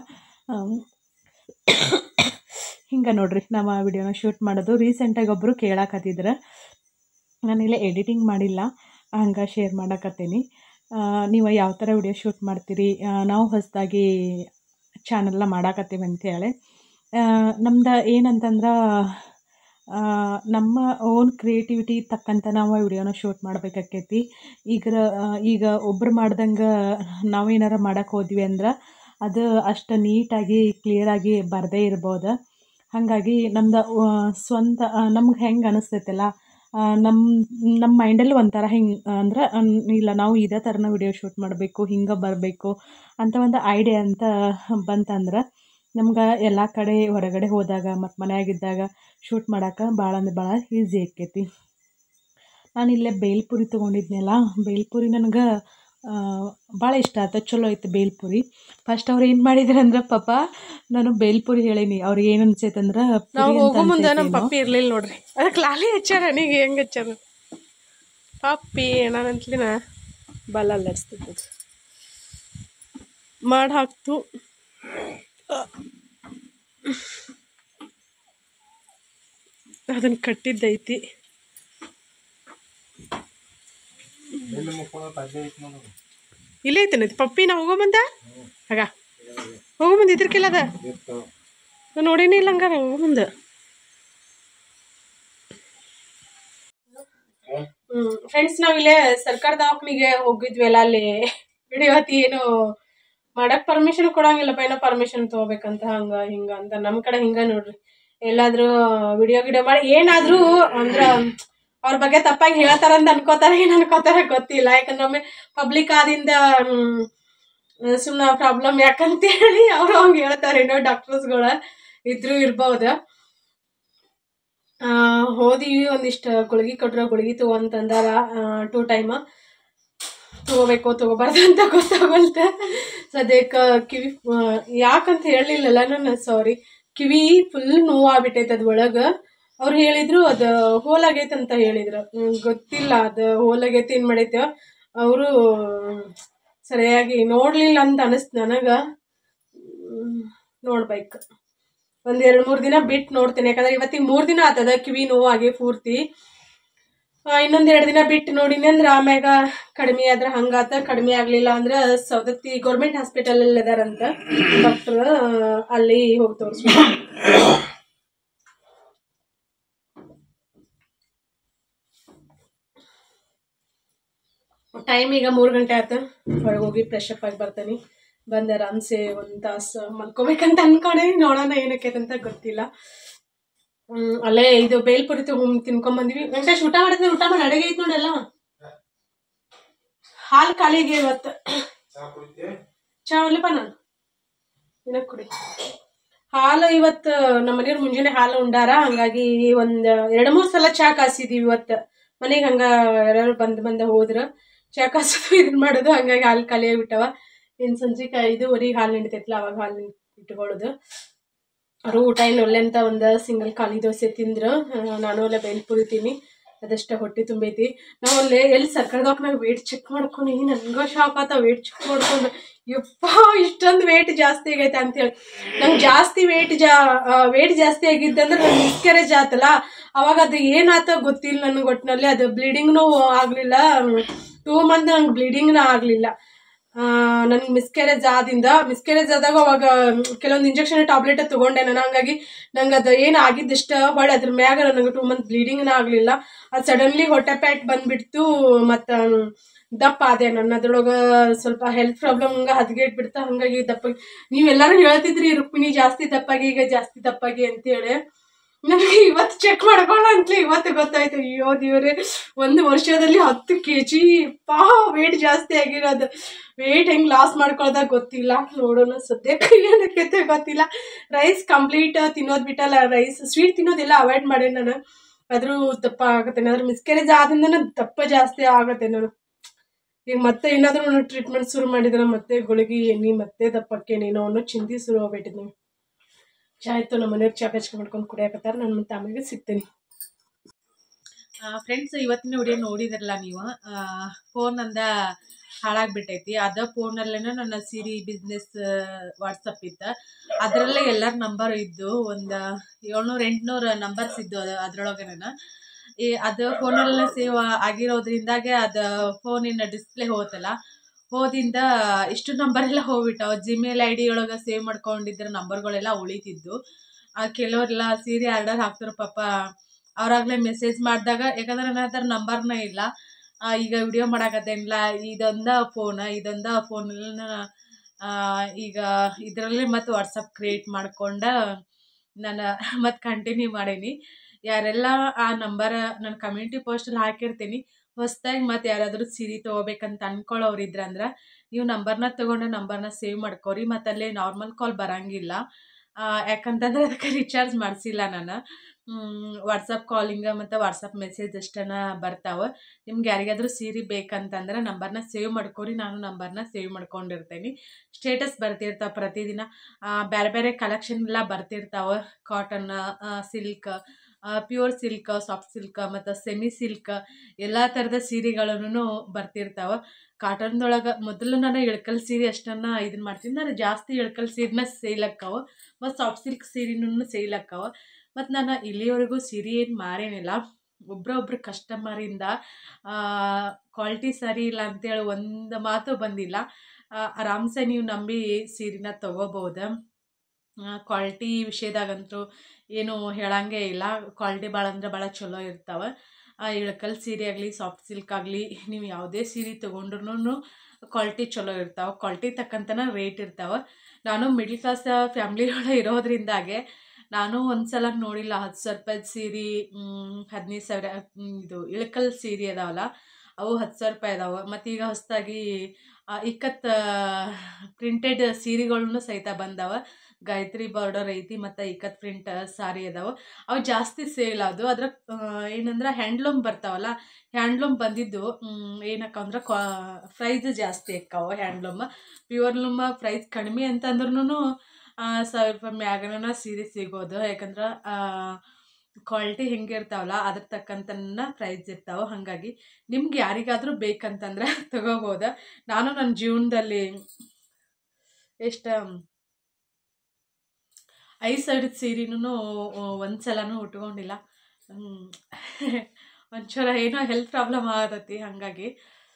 Speaker 1: ಹಿಂಗೆ ನೋಡ್ರಿ ನಮ್ಮ ವಿಡಿಯೋನ ಶೂಟ್ ಮಾಡೋದು ರೀಸೆಂಟಾಗಿ ಒಬ್ಬರು ಕೇಳಾಕತ್ತಿದ್ರು ನಾನಿಲ್ಲಿ ಎಡಿಟಿಂಗ್ ಮಾಡಿಲ್ಲ ಹಂಗೆ ಶೇರ್ ಮಾಡಕತ್ತೀನಿ ನೀವು ಯಾವ ಥರ ವಿಡಿಯೋ ಶೂಟ್ ಮಾಡ್ತೀರಿ ಆ, ನಾವು ಹೊಸದಾಗಿ ಚಾನಲ್ನ ಮಾಡಾಕತ್ತೀವಿ ಅಂತೇಳಿ ನಮ್ದು ಏನಂತಂದ್ರೆ ಆ, ನಮ್ಮ ಓನ್ ಕ್ರಿಯೇಟಿವಿಟಿ ತಕ್ಕಂಥ ನಾವು ವಿಡಿಯೋನ ಶೂಟ್ ಮಾಡ್ಬೇಕಾಕೈತಿ ಈಗ ಈಗ ಒಬ್ರು ಮಾಡ್ದಂಗೆ ನಾವೇನಾರ ಮಾಡಕ್ಕೆ ಹೋದ್ವಿ ಅಂದ್ರೆ ಅದು ಅಷ್ಟು ನೀಟಾಗಿ ಕ್ಲಿಯರಾಗಿ ಬರದೇ ಇರ್ಬೋದು ಹಾಗಾಗಿ ನಮ್ದು ಸ್ವಂತ ನಮ್ಗೆ ಹೆಂಗೆ ಅನಿಸ್ತೈತಲ್ಲ ನಮ್ಮ ನಮ್ಮ ಮೈಂಡಲ್ಲಿ ಒಂಥರ ಹಿಂಗೆ ಅಂದ್ರೆ ಇಲ್ಲ ನಾವು ಇದೇ ಥರನ ವಿಡಿಯೋ ಶೂಟ್ ಮಾಡಬೇಕು ಹಿಂಗೆ ಬರಬೇಕು ಅಂತ ಒಂದು ಐಡಿಯಾ ಅಂತ ಬಂತಂದ್ರೆ ನಮ್ಗೆ ಎಲ್ಲ ಕಡೆ ಹೊರಗಡೆ ಹೋದಾಗ ಮತ್ತು ಮನೆಯಾಗಿದ್ದಾಗ ಶೂಟ್ ಮಾಡೋಕೆ ಭಾಳ ಅಂದ್ರೆ ಭಾಳ ಈಸಿ ಆಕ್ಕೈತಿ ನಾನು ಇಲ್ಲೇ ಬೇಲ್ಪುರಿ ತೊಗೊಂಡಿದ್ನಲ್ಲ ಬೇಲ್ಪುರಿ ನನಗೆ ಭಾಳ ಇಷ್ಟ ಆಯ್ತು ಚಲೋ ಐತೆ ಬೇಲ್ಪುರಿ ಫಸ್ಟ್ ಅವ್ರು ಏನು ಮಾಡಿದ್ರು ಅಂದ್ರೆ ಪಾಪ ನಾನು ಬೇಲ್ಪುರಿ ಹೇಳೀನಿ ಅವ್ರಿಗೆ ಏನು ಅನ್ಸೈತಂದ್ರೆ
Speaker 3: ನಾವು
Speaker 1: ಪುರಿ ಅಂತ
Speaker 3: ಹೋಗೋ ಮುಂದೆ ನಮ್ಮ
Speaker 1: ಅನ್ಸೈತೇನೋ.
Speaker 3: ಪಪ್ಪಿ ಇರ್ಲಿಲ್ಲ ನೋಡ್ರಿ ಅದಕ್ಕೆ ಲಾಲಿ ಹಚ್ಚಾರ ನನಗೆ ಹೆಂಗೆ ಹಚ್ಚಾರ ಪಪ್ಪಿ ನಾನಂತಲಿನ ಬಲ್ಲ ಅಲ್ಲಾಡ್ಸ್ತಿದ್ದು ಮಾಡಿ ಹಾಕ್ತು ಅದನ್ನು ಕಟ್ಟಿದ್ದೈತಿ
Speaker 2: ಎಲ್ಲಿ ಮುಕ್ಕೊಳ್ಳೋಕೆ ಅದೇ ಐತಿ ನೋಡು
Speaker 3: ಇಲ್ಲೇ ಐತೇನೆ ಪಪ್ಪಿ ನಾ ಹೋಗೋ ಬಂದ ಆಗ ಹೋಗೋ ಬಂದು ಇದ್ರಕ್ಕಿಲ್ಲ ಅದ ನೋಡೇನೇ ಇಲ್ಲ ಹಂಗಾರ ಹೋಗೋ ಬಂದ ಹ್ಮ್ ಫ್ರೆಂಡ್ಸ್ ನಾವಿಲ್ಲೇ ಸರ್ಕಾರ ದವಾಖಾನಿಗೆ ಹೋಗಿದ್ವಿ ಅಲ್ಲ ಅಲ್ಲಿ ಹಿಡಿಯೋತಿ ಏನು ಮಾಡಕ್ ಪರ್ಮಿಷನ್ ಕೊಡಂಗಿಲ್ಲಪ್ಪ ಏನೋ ಪರ್ಮಿಷನ್ ತಗೋಬೇಕಂತ ಹಂಗ ಹಿಂಗ ಅಂತ ನಮ್ ಕಡೆ ಹಿಂಗ ನೋಡ್ರಿ ಎಲ್ಲಾದ್ರೂ ವಿಡಿಯೋ ಗಿಡಿಯೋ ಮಾಡಿ ಏನಾದ್ರೂ ಅಂದ್ರ ಅವ್ರ ಬಗ್ಗೆ ತಪ್ಪಾಗಿ ಹೇಳ್ತಾರ ಅಂತ ಅನ್ಕೋತಾರ ಏನ್ ಅನ್ಕೋತಾರ ಗೊತ್ತಿಲ್ಲ ಯಾಕಂದ್ರೆ ಒಮ್ಮೆ ಪಬ್ಲಿಕ್ ಆದಿಂದ ಸುಮ್ಮನೆ ಪ್ರಾಬ್ಲಮ್ ಯಾಕಂತೇಳಿ ಅವ್ರು ಹಂಗೆ ಹೇಳ್ತಾರೇನೋ ಡಾಕ್ಟರ್ಸ್ಗಳ ಇದ್ರು ಇರ್ಬೋದು ಆ, ಹೋದಿವಿ ಒಂದಿಷ್ಟು ಗುಳಿಗೆ ಕೊಟ್ರ ಗುಳಿಗೆ ತಗೊಂತಂದಾರ ಟೂ ಟೈಮ್ ತಗೋಬೇಕು ತಗೋಬಾರ್ದು ಅಂತ ಗೊತ್ತಾಗಲ್ತ ಸದ್ಯಕ್ಕೆ ಕಿವಿ ಆ, ಯಾಕಂತ ಹೇಳಲಿಲ್ಲಲ್ಲ ನಾನು ಸಾರಿ ಕಿವಿ ಫುಲ್ ನೋವು ಆಗ್ಬಿಟ್ಟೈತೆ ಅದ್ ಒಳಗೆ ಅವ್ರು ಹೇಳಿದ್ರು ಅದು ಹೋಲಾಗೈತೆ ಅಂತ ಹೇಳಿದ್ರು ಹ್ಮ್, ಗೊತ್ತಿಲ್ಲ ಅದು ಹೋಲಾಗೈತೆ ಏನು ಮಾಡೈತೆ ಅವರು ಸರಿಯಾಗಿ ನೋಡಲಿಲ್ಲ ಅಂತ ಅನಿಸ್ತು ನನಗೆ ನೋಡ್ಬೇಕು ಒಂದ್ ಎರಡ್ ಮೂರ್ ದಿನ ಬಿಟ್ಟು ನೋಡ್ತೀನಿ ಯಾಕಂದ್ರೆ ಇವತ್ತಿಗೆ ಮೂರ್ ದಿನ ಆತದ ಕಿವಿ ನೋವಾಗಿ ಪೂರ್ತಿ ಆ, ಇನ್ನೊಂದ್ ಎರಡ್ ದಿನ ಬಿಟ್ಟು ನೋಡಿನಿ ಅಂದ್ರೆ ಆಮ್ಯಾಗ ಕಡಿಮೆ ಆದ್ರೆ ಹಂಗಾತ ಕಡಿಮೆ ಆಗ್ಲಿಲ್ಲ ಅಂದ್ರೆ ಸವದತ್ತಿ ಗೌರ್ಮೆಂಟ್ ಹಾಸ್ಪಿಟಲ್ ಅಲ್ಲಿ ಇದಾರಂತ ಡಾಕ್ಟರ್ ಅಲ್ಲಿ ಹೋಗಿ ತೋರಿಸ್ಬೇಕು ಟೈಮ್ ಈಗ ಮೂರು ಗಂಟೆ ಆಯ್ತು ಹೊರಗೆ ಹೋಗಿ ಫ್ರೆಶ್ ಅಪ್ ಆಗಿ ಬರ್ತೀನಿ ಬಂದು ಆರಾಮ್ಸೆ ಒಂದು ತಾಸು ಮಲ್ಕೋಬೇಕಂತ ಅನ್ಕೊಂಡೆ ನೋಡೋಣ ಏನಕ್ಕೆ ಅಂತ ಗೊತ್ತಿಲ್ಲ ಹ್ಮ್, ಅಲ್ಲೇ ಇದು ಬೇಲ್ಪುರಿ ತಗೊಂಡ್ ತಿನ್ಕೊಂಬಂದ್ವಿ ವೆಂಕಟೇಶ್ ಊಟ ಮಾಡಿದ್ರೆ ಊಟ ಮಾಡಿ ಅಡುಗೆ ಐತೆ ನೋಡೆಲ್ಲ ಹಾಲು ಖಾಲಿಗೆ ಇವತ್ತು ಚಾ ಒಲ್ಲಪ್ಪ ನಾನು ದಿನಕ್ಕೆ ಕುಡಿ ಹಾಲು ಇವತ್ತು ನಮ್ಮ ಮನೆಯವ್ರು ಮುಂಜಾನೆ ಹಾಲು ಉಂಡಾರ ಹಂಗಾಗಿ ಒಂದು ಎರಡು ಮೂರು ಸಲ ಚಾ ಕಾಸಿದೀವಿ ಇವತ್ತು ಮನೆಗೆ ಹಂಗ ಯಾರು ಬಂದ್ ಬಂದ ಹೋದ್ರ ಚಾ ಕಾಸೋದು ಇದನ್ನ ಮಾಡೋದು ಹಂಗಾಗಿ ಹಾಲು ಖಾಲಿ ಆಗ್ಬಿಟ್ಟವ ಇನ್ನು ಸಂಜೆಗೆ ಐದುವರೆಗೆ ಹಾಲು ನಿಂತೈತ್ಲ ಅವಾಗ ಹಾಲು ಇಟ್ಕೊಳ್ಳೋದು ಅವರು ಊಟ ಏನು ಒಳ್ಳೆ ಅಂತ ಒಂದು ಸಿಂಗಲ್ ಖಾಲಿ ದೋಸೆ ತಿಂದ್ರು ಆ, ನಾನು ಅಲ್ಲೇ ಬೇಲ್ಪುರಿ ತಿನ್ನಿ ಅದಷ್ಟ ಹೊಟ್ಟೆ ತುಂಬೈತಿ ನಾವು ಅಲ್ಲೇ ಎಲ್ಲಿ ಸರ್ಕಾರ ದವಾಖಾನಾಗ ವೇಟ್ ಚೆಕ್ ಮಾಡ್ಕೊಂಡು ನನಗೂ ಶಾಕ್ ಆತ ವೇಟ್ ಚೆಕ್ ಮಾಡ್ಕೊಂಡು ಯಪ್ಪ ಇಷ್ಟೊಂದು ವೇಟ್ ಜಾಸ್ತಿ ಆಗೈತೆ ಅಂತೇಳಿ ನಂಗೆ ಜಾಸ್ತಿ ವೇಟ್ ಜಾ ವೇಟ್ ಜಾಸ್ತಿ ಆಗಿದ್ದಂದ್ರೆ ನಂಗೆ ಮಿಸ್ಕ್ಯಾರೇಜ್ ಆತಲ್ಲ ಅವಾಗ ಅದು ಏನಾತ ಗೊತ್ತಿಲ್ಲ ನನಗೆ ಒಟ್ಟಿನಲ್ಲಿ ಅದು ಬ್ಲೀಡಿಂಗ್ನೂ ಆಗಲಿಲ್ಲ ಟೂ ಮಂತ್ ನಂಗೆ ಬ್ಲೀಡಿಂಗ್ನ ಆಗಲಿಲ್ಲ ನನಗೆ ಮಿಸ್ಕ್ಯಾರೇಜ್ ಆದಿಂದ ಮಿಸ್ಕ್ಯಾರೇಜ್ ಆದಾಗ ಅವಾಗ ಕೆಲವೊಂದು ಇಂಜೆಕ್ಷನ್ ಟ್ಯಾಬ್ಲೆಟ್ ತಗೊಂಡೆ ನಾನು ಹಂಗಾಗಿ ನಂಗೆ ಅದು ಏನು ಆಗಿದ್ದಿಷ್ಟ ಹೊಳೆ ಅದ್ರ ಮ್ಯಾಗ ನನಗೆ ಟೂ ಮಂತ್ ಬ್ಲೀಡಿಂಗ್ನ ಆಗಲಿಲ್ಲ ಅದು ಸಡನ್ಲಿ ಹೊಟ್ಟೆ ಪ್ಯಾಟ್ ಬಂದ್ಬಿಡ್ತು ಮತ್ತು ದಪ್ಪ ಆದೆ ನನ್ನ ಅದ್ರೊಳಗೆ ಸ್ವಲ್ಪ ಹೆಲ್ತ್ ಪ್ರಾಬ್ಲಮ್ ಹಂಗೆ ಹದಗೆಟ್ ಬಿಡ್ತಾ ಹಂಗಾಗಿ ದಪ್ಪ ನೀವೆಲ್ಲರೂ ಹೇಳ್ತಿದ್ರಿ ರುಕ್ಮಿಣಿ ಜಾಸ್ತಿ ದಪ್ಪಾಗಿ ಈಗ ಜಾಸ್ತಿ ದಪ್ಪಾಗಿ ಅಂತೇಳಿ ನನಗೆ ಇವತ್ತು ಚೆಕ್ ಮಾಡ್ಕೊಳ್ಳ ಅಂತಲೇ ಇವತ್ತು ಗೊತ್ತಾಯ್ತು ಅಯ್ಯೋ ದೇವ್ರೆ ಒಂದು ವರ್ಷದಲ್ಲಿ ಹತ್ತು ಕೆ ಜಿ ಪಾ ವೇಟ್ ಜಾಸ್ತಿ ಆಗಿರೋದು ವೇಟ್ ಹೆಂಗೆ ಲಾಸ್ ಮಾಡ್ಕೊಳ್ಳೋದಾಗ ಗೊತ್ತಿಲ್ಲ ನೋಡೋಣ ಸದ್ಯಕ್ಕೆ ಏನಕ್ಕೆ ಗೊತ್ತಿಲ್ಲ ರೈಸ್ ಕಂಪ್ಲೀಟ್ ತಿನ್ನೋದು ಬಿಟ್ಟಲ್ಲ ರೈಸ್ ಸ್ವೀಟ್ ತಿನ್ನೋದೆಲ್ಲ ಅವಾಯ್ಡ್ ಮಾಡೇನಿ ನಾನು ಆದರೂ ದಪ್ಪ ಆಗತ್ತೆ ಆದ್ರೆ ಮಿಸ್ಕ್ಯಾರೇಜ್ ಆದಿಂದ ದಪ್ಪ ಜಾಸ್ತಿ ಆಗತ್ತೆ ನಾನು ಈಗ ಮತ್ತೆ ಏನಾದರೂ ನಾನು ಟ್ರೀಟ್ಮೆಂಟ್ ಶುರು ಮಾಡಿದ್ರೆ ಮತ್ತೆ ಗುಳಿಗೆ ಎಣ್ಣೆ ಮತ್ತೆ ದಪ್ಪಕ್ಕೇನೇನೋ ಅನ್ನೋ ಚಿಂತೆ ಶುರು ಹೋಗ್ಬಿಟ್ಟಿದ್ ನಂಗೆ ಚಾ ಆಯ್ತು ನಮ್ಮ ಮನೆಯವ್ರು ಚಾ ಕಚ್ಕ ಮಾಡ್ಕೊಂಡು ಕುಡಿಯಾಕತ್ತಾರ ನಾನು ಮತ್ತೆ ಆಮೇಲೆ ಸಿಗ್ತೀನಿ
Speaker 1: ಫ್ರೆಂಡ್ಸ್ ಇವತ್ತಿನ ವಿಡಿಯೋ ನೋಡಿದ್ರಲ್ಲ ನೀವು ಫೋನ್ ಅಂದ ಹಾಳಾಗ್ಬಿಟ್ಟೈತಿ ಅದ ಫೋನಲ್ಲೇನ ನನ್ನ ಸಿರಿ ಬಿಸ್ನೆಸ್ ವಾಟ್ಸಪ್ ಇತ್ತು ಅದರಲ್ಲೇ ಎಲ್ಲರ ನಂಬರ್ ಇದ್ದು ಒಂದು ಏಳ್ನೂರು ಎಂಟುನೂರು ನಂಬರ್ಸ್ ಇದ್ದು ಅದು ಅದ್ರೊಳಗೇನ ಈ ಅದು ಫೋನಲ್ಲ ಸೇವ್ ಆಗಿರೋದ್ರಿಂದಾಗೆ ಅದು ಫೋನಿನ ಡಿಸ್ಪ್ಲೇ ಹೋತಲ್ಲ ಹೋದಿಂದ ಇಷ್ಟು ನಂಬರ್ ಎಲ್ಲ ಹೋಗ್ಬಿಟ್ಟವು ಜಿಮೇಲ್ ಐ ಡಿ ಒಳಗೆ ಸೇವ್ ಮಾಡ್ಕೊಂಡಿದ್ರ ನಂಬರ್ಗಳೆಲ್ಲ ಉಳಿತಿದ್ದು ಆ ಕೆಲವರೆಲ್ಲ ಸೀರೆ ಆರ್ಡರ್ ಹಾಕ್ತಾರ ಪಾಪ ಅವ್ರಾಗಲೇ ಮೆಸೇಜ್ ಮಾಡಿದಾಗ ಯಾಕಂದ್ರೆ ನನ್ನ ಹತ್ರ ನಂಬರ್ನೇ ಇಲ್ಲ ಆ, ಈಗ ವಿಡಿಯೋ ಮಾಡಾಕತ್ತೇನಿಲ್ಲ ಇದೊಂದ ಫೋನ್ ಇದೊಂದ ಫೋನಲ್ಲ ಈಗ ಇದರಲ್ಲೇ ಮತ್ತು ವಾಟ್ಸಪ್ ಕ್ರಿಯೇಟ್ ಮಾಡ್ಕೊಂಡು ನಾನು ಮತ್ತು ಕಂಟಿನ್ಯೂ ಮಾಡೀನಿ ಯಾರೆಲ್ಲ ಆ ನಂಬರ್ ನಾನು ಕಮ್ಯುನಿಟಿ ಪೋಸ್ಟಲ್ಲಿ ಹಾಕಿರ್ತೀನಿ ಹೊಸ್ದಾಗಿ ಮತ್ತು ಯಾರಾದರೂ ಸೀರೆ ತೊಗೋಬೇಕಂತ ಅನ್ಕೊಳ್ಳೋರು ಇದ್ರಂದ್ರೆ ನೀವು ನಂಬರ್ನ ತೊಗೊಂಡು ನಂಬರ್ನ ಸೇವ್ ಮಾಡ್ಕೊರಿ ಮತ್ತು ಅಲ್ಲೇ ನಾರ್ಮಲ್ ಕಾಲ್ ಬರಂಗಿಲ್ಲ ಆ, ಯಾಕಂತಂದ್ರೆ ಅದಕ್ಕೆ ರಿಚಾರ್ಜ್ ಮಾಡಿಸಿಲ್ಲ ನಾನು ವಾಟ್ಸಪ್ ಕಾಲಿಂಗ ಮತ್ತು ವಾಟ್ಸಪ್ ಮೆಸೇಜ್ ಅಷ್ಟನ ಬರ್ತಾವೆ ನಿಮ್ಗೆ ಯಾರಿಗಾದ್ರೂ ಸೀರೆ ಬೇಕಂತಂದ್ರೆ ನಂಬರ್ನ ಸೇವ್ ಮಾಡ್ಕೊರಿ ನಾನು ನಂಬರ್ನ ಸೇವ್ ಮಾಡ್ಕೊಂಡಿರ್ತೇನೆ ಸ್ಟೇಟಸ್ ಬರ್ತಿರ್ತಾವೆ ಪ್ರತಿದಿನ ಬೇರೆ ಬೇರೆ ಕಲೆಕ್ಷನ್ ಎಲ್ಲ ಬರ್ತಿರ್ತಾವೆ cotton silk pure silk soft silk ಮತ್ತು ಸೆಮಿ ಸಿಲ್ಕ್ ಎಲ್ಲ ಥರದ ಸೀರೆಗಳೂ ಬರ್ತಿರ್ತಾವೆ ಕಾಟನ್ದೊಳಗೆ ಮೊದಲು ನಾನು ಇಳ್ಕಲ್ ಸೀರೆ ಅಷ್ಟನ್ನು ಇದನ್ನ ಮಾಡ್ತೀನಿ ನಾನು ಜಾಸ್ತಿ ಇಳ್ಕಲ್ ಸೀರೆನ ಸೇಲ್ ಆಕ್ಕಾವ ಮತ್ತು ಸಾಫ್ಟ್ ಸಿಲ್ಕ್ ಸೀರೆನೂ ಸೇಲ್ ಆಕ್ಕಾವ ಮತ್ತು ನಾನು ಇಲ್ಲಿವರೆಗೂ ಸೀರೆ ಏನು ಮಾರೇನಿಲ್ಲ ಒಬ್ರೊಬ್ರು ಕಸ್ಟಮರಿಂದ ಕ್ವಾಲಿಟಿ ಸರಿ ಇಲ್ಲ ಅಂತೇಳಿ ಒಂದು ಮಾತು ಬಂದಿಲ್ಲ ಆ, ಆರಾಮ್ಸೆ ನೀವು ನಂಬಿ ಸೀರೆನ ತೊಗೋಬೋದು ಕ್ವಾಲಿಟಿ ವಿಷಯದಾಗಂತೂ ಏನು ಹೇಳಂಗೆ ಇಲ್ಲ ಕ್ವಾಲಿಟಿ ಭಾಳ ಅಂದ್ರೆ ಭಾಳ ಚಲೋ ಇರ್ತಾವೆ ಇಳಕಲ್ ಸೀರೆ ಆಗಲಿ ಸಾಫ್ಟ್ ಸಿಲ್ಕ್ ಆಗಲಿ ನೀವು ಯಾವುದೇ ಸೀರೆ ತೊಗೊಂಡ್ರು ಕ್ವಾಲಿಟಿ ಚಲೋ ಇರ್ತಾವೆ ಕ್ವಾಲಿಟಿ ತಕ್ಕಂತನ ರೇಟ್ ಇರ್ತಾವೆ ನಾನು ಮಿಡ್ಲ್ ಕ್ಲಾಸ್ ಫ್ಯಾಮ್ಲಿ ಒಳಗೆ ಇರೋದ್ರಿಂದಾಗೆ ನಾನು ಒಂದು ಸಲ ನೋಡಿಲ್ಲ ಹತ್ತು ಸಾವಿರ ರೂಪಾಯ್ದು ಸೀರೆ ಹದಿನೈದು ಸಾವಿರ ಹ್ಮ್, ಇದು ಇಳಕಲ್ ಸೀರೆ ಅದಾವಲ್ಲ ಅವು ಹತ್ತು ಸಾವಿರ ರೂಪಾಯಿ ಅದಾವೆ ಮತ್ತು ಈಗ ಹೊಸದಾಗಿ ಇಕ್ಕತ್ ಪ್ರಿಂಟೆಡ್ ಸೀರೆಗಳ್ನು ಸಹಿತ ಬಂದಾವ ಗಾಯತ್ರಿ ಬಾರ್ಡರ್ ಐತಿ ಮತ್ತು ಇಕ್ಕತ್ ಪ್ರಿಂಟ್ ಸಾರಿ ಅದಾವ ಅವು ಜಾಸ್ತಿ ಸೇಲ್ ಅದು ಅದ್ರ ಏನಂದ್ರೆ ಹ್ಯಾಂಡ್ಲೂಮ್ ಬರ್ತಾವಲ್ಲ ಹ್ಯಾಂಡ್ಲೂಮ್ ಬಂದಿದ್ದು ಏನಕ್ಕಂದ್ರೆ ಕ್ವಾ ಪ್ರೈಸ್ ಜಾಸ್ತಿ ಅಕ್ಕಾವ ಹ್ಯಾಂಡ್ಲೂಮ್ ಪ್ಯೂರ್ಲೂಮ್ ಪ್ರೈಸ್ ಕಡಿಮೆ ಅಂತಂದ್ರೂ ಸಾವಿರ ರೂಪಾಯಿ ಮ್ಯಾಗನ ಸೀರೆ ಸಿಗೋದು ಯಾಕಂದ್ರೆ ಕ್ವಾಲಿಟಿ ಹೆಂಗಿರ್ತಾವಲ್ಲ ಅದ್ರ ತಕ್ಕಂತನ ಪ್ರೈಸ್ ಇರ್ತಾವೆ ಹಾಗಾಗಿ ನಿಮ್ಗೆ ಯಾರಿಗಾದರೂ ಬೇಕಂತಂದ್ರೆ ತಗೋಬೋದು ನಾನು ನನ್ನ ಜೀವನದಲ್ಲಿ ಎಷ್ಟು ಐದು ಸಾವಿರದ ಸೀರೆನೂ ಒಂದು ಸಲನೂ ಉಟ್ಕೊಂಡಿಲ್ಲ ಒಂಚೂರ ಏನೋ ಹೆಲ್ತ್ ಪ್ರಾಬ್ಲಮ್ ಆಗತೈತಿ ಹಾಗಾಗಿ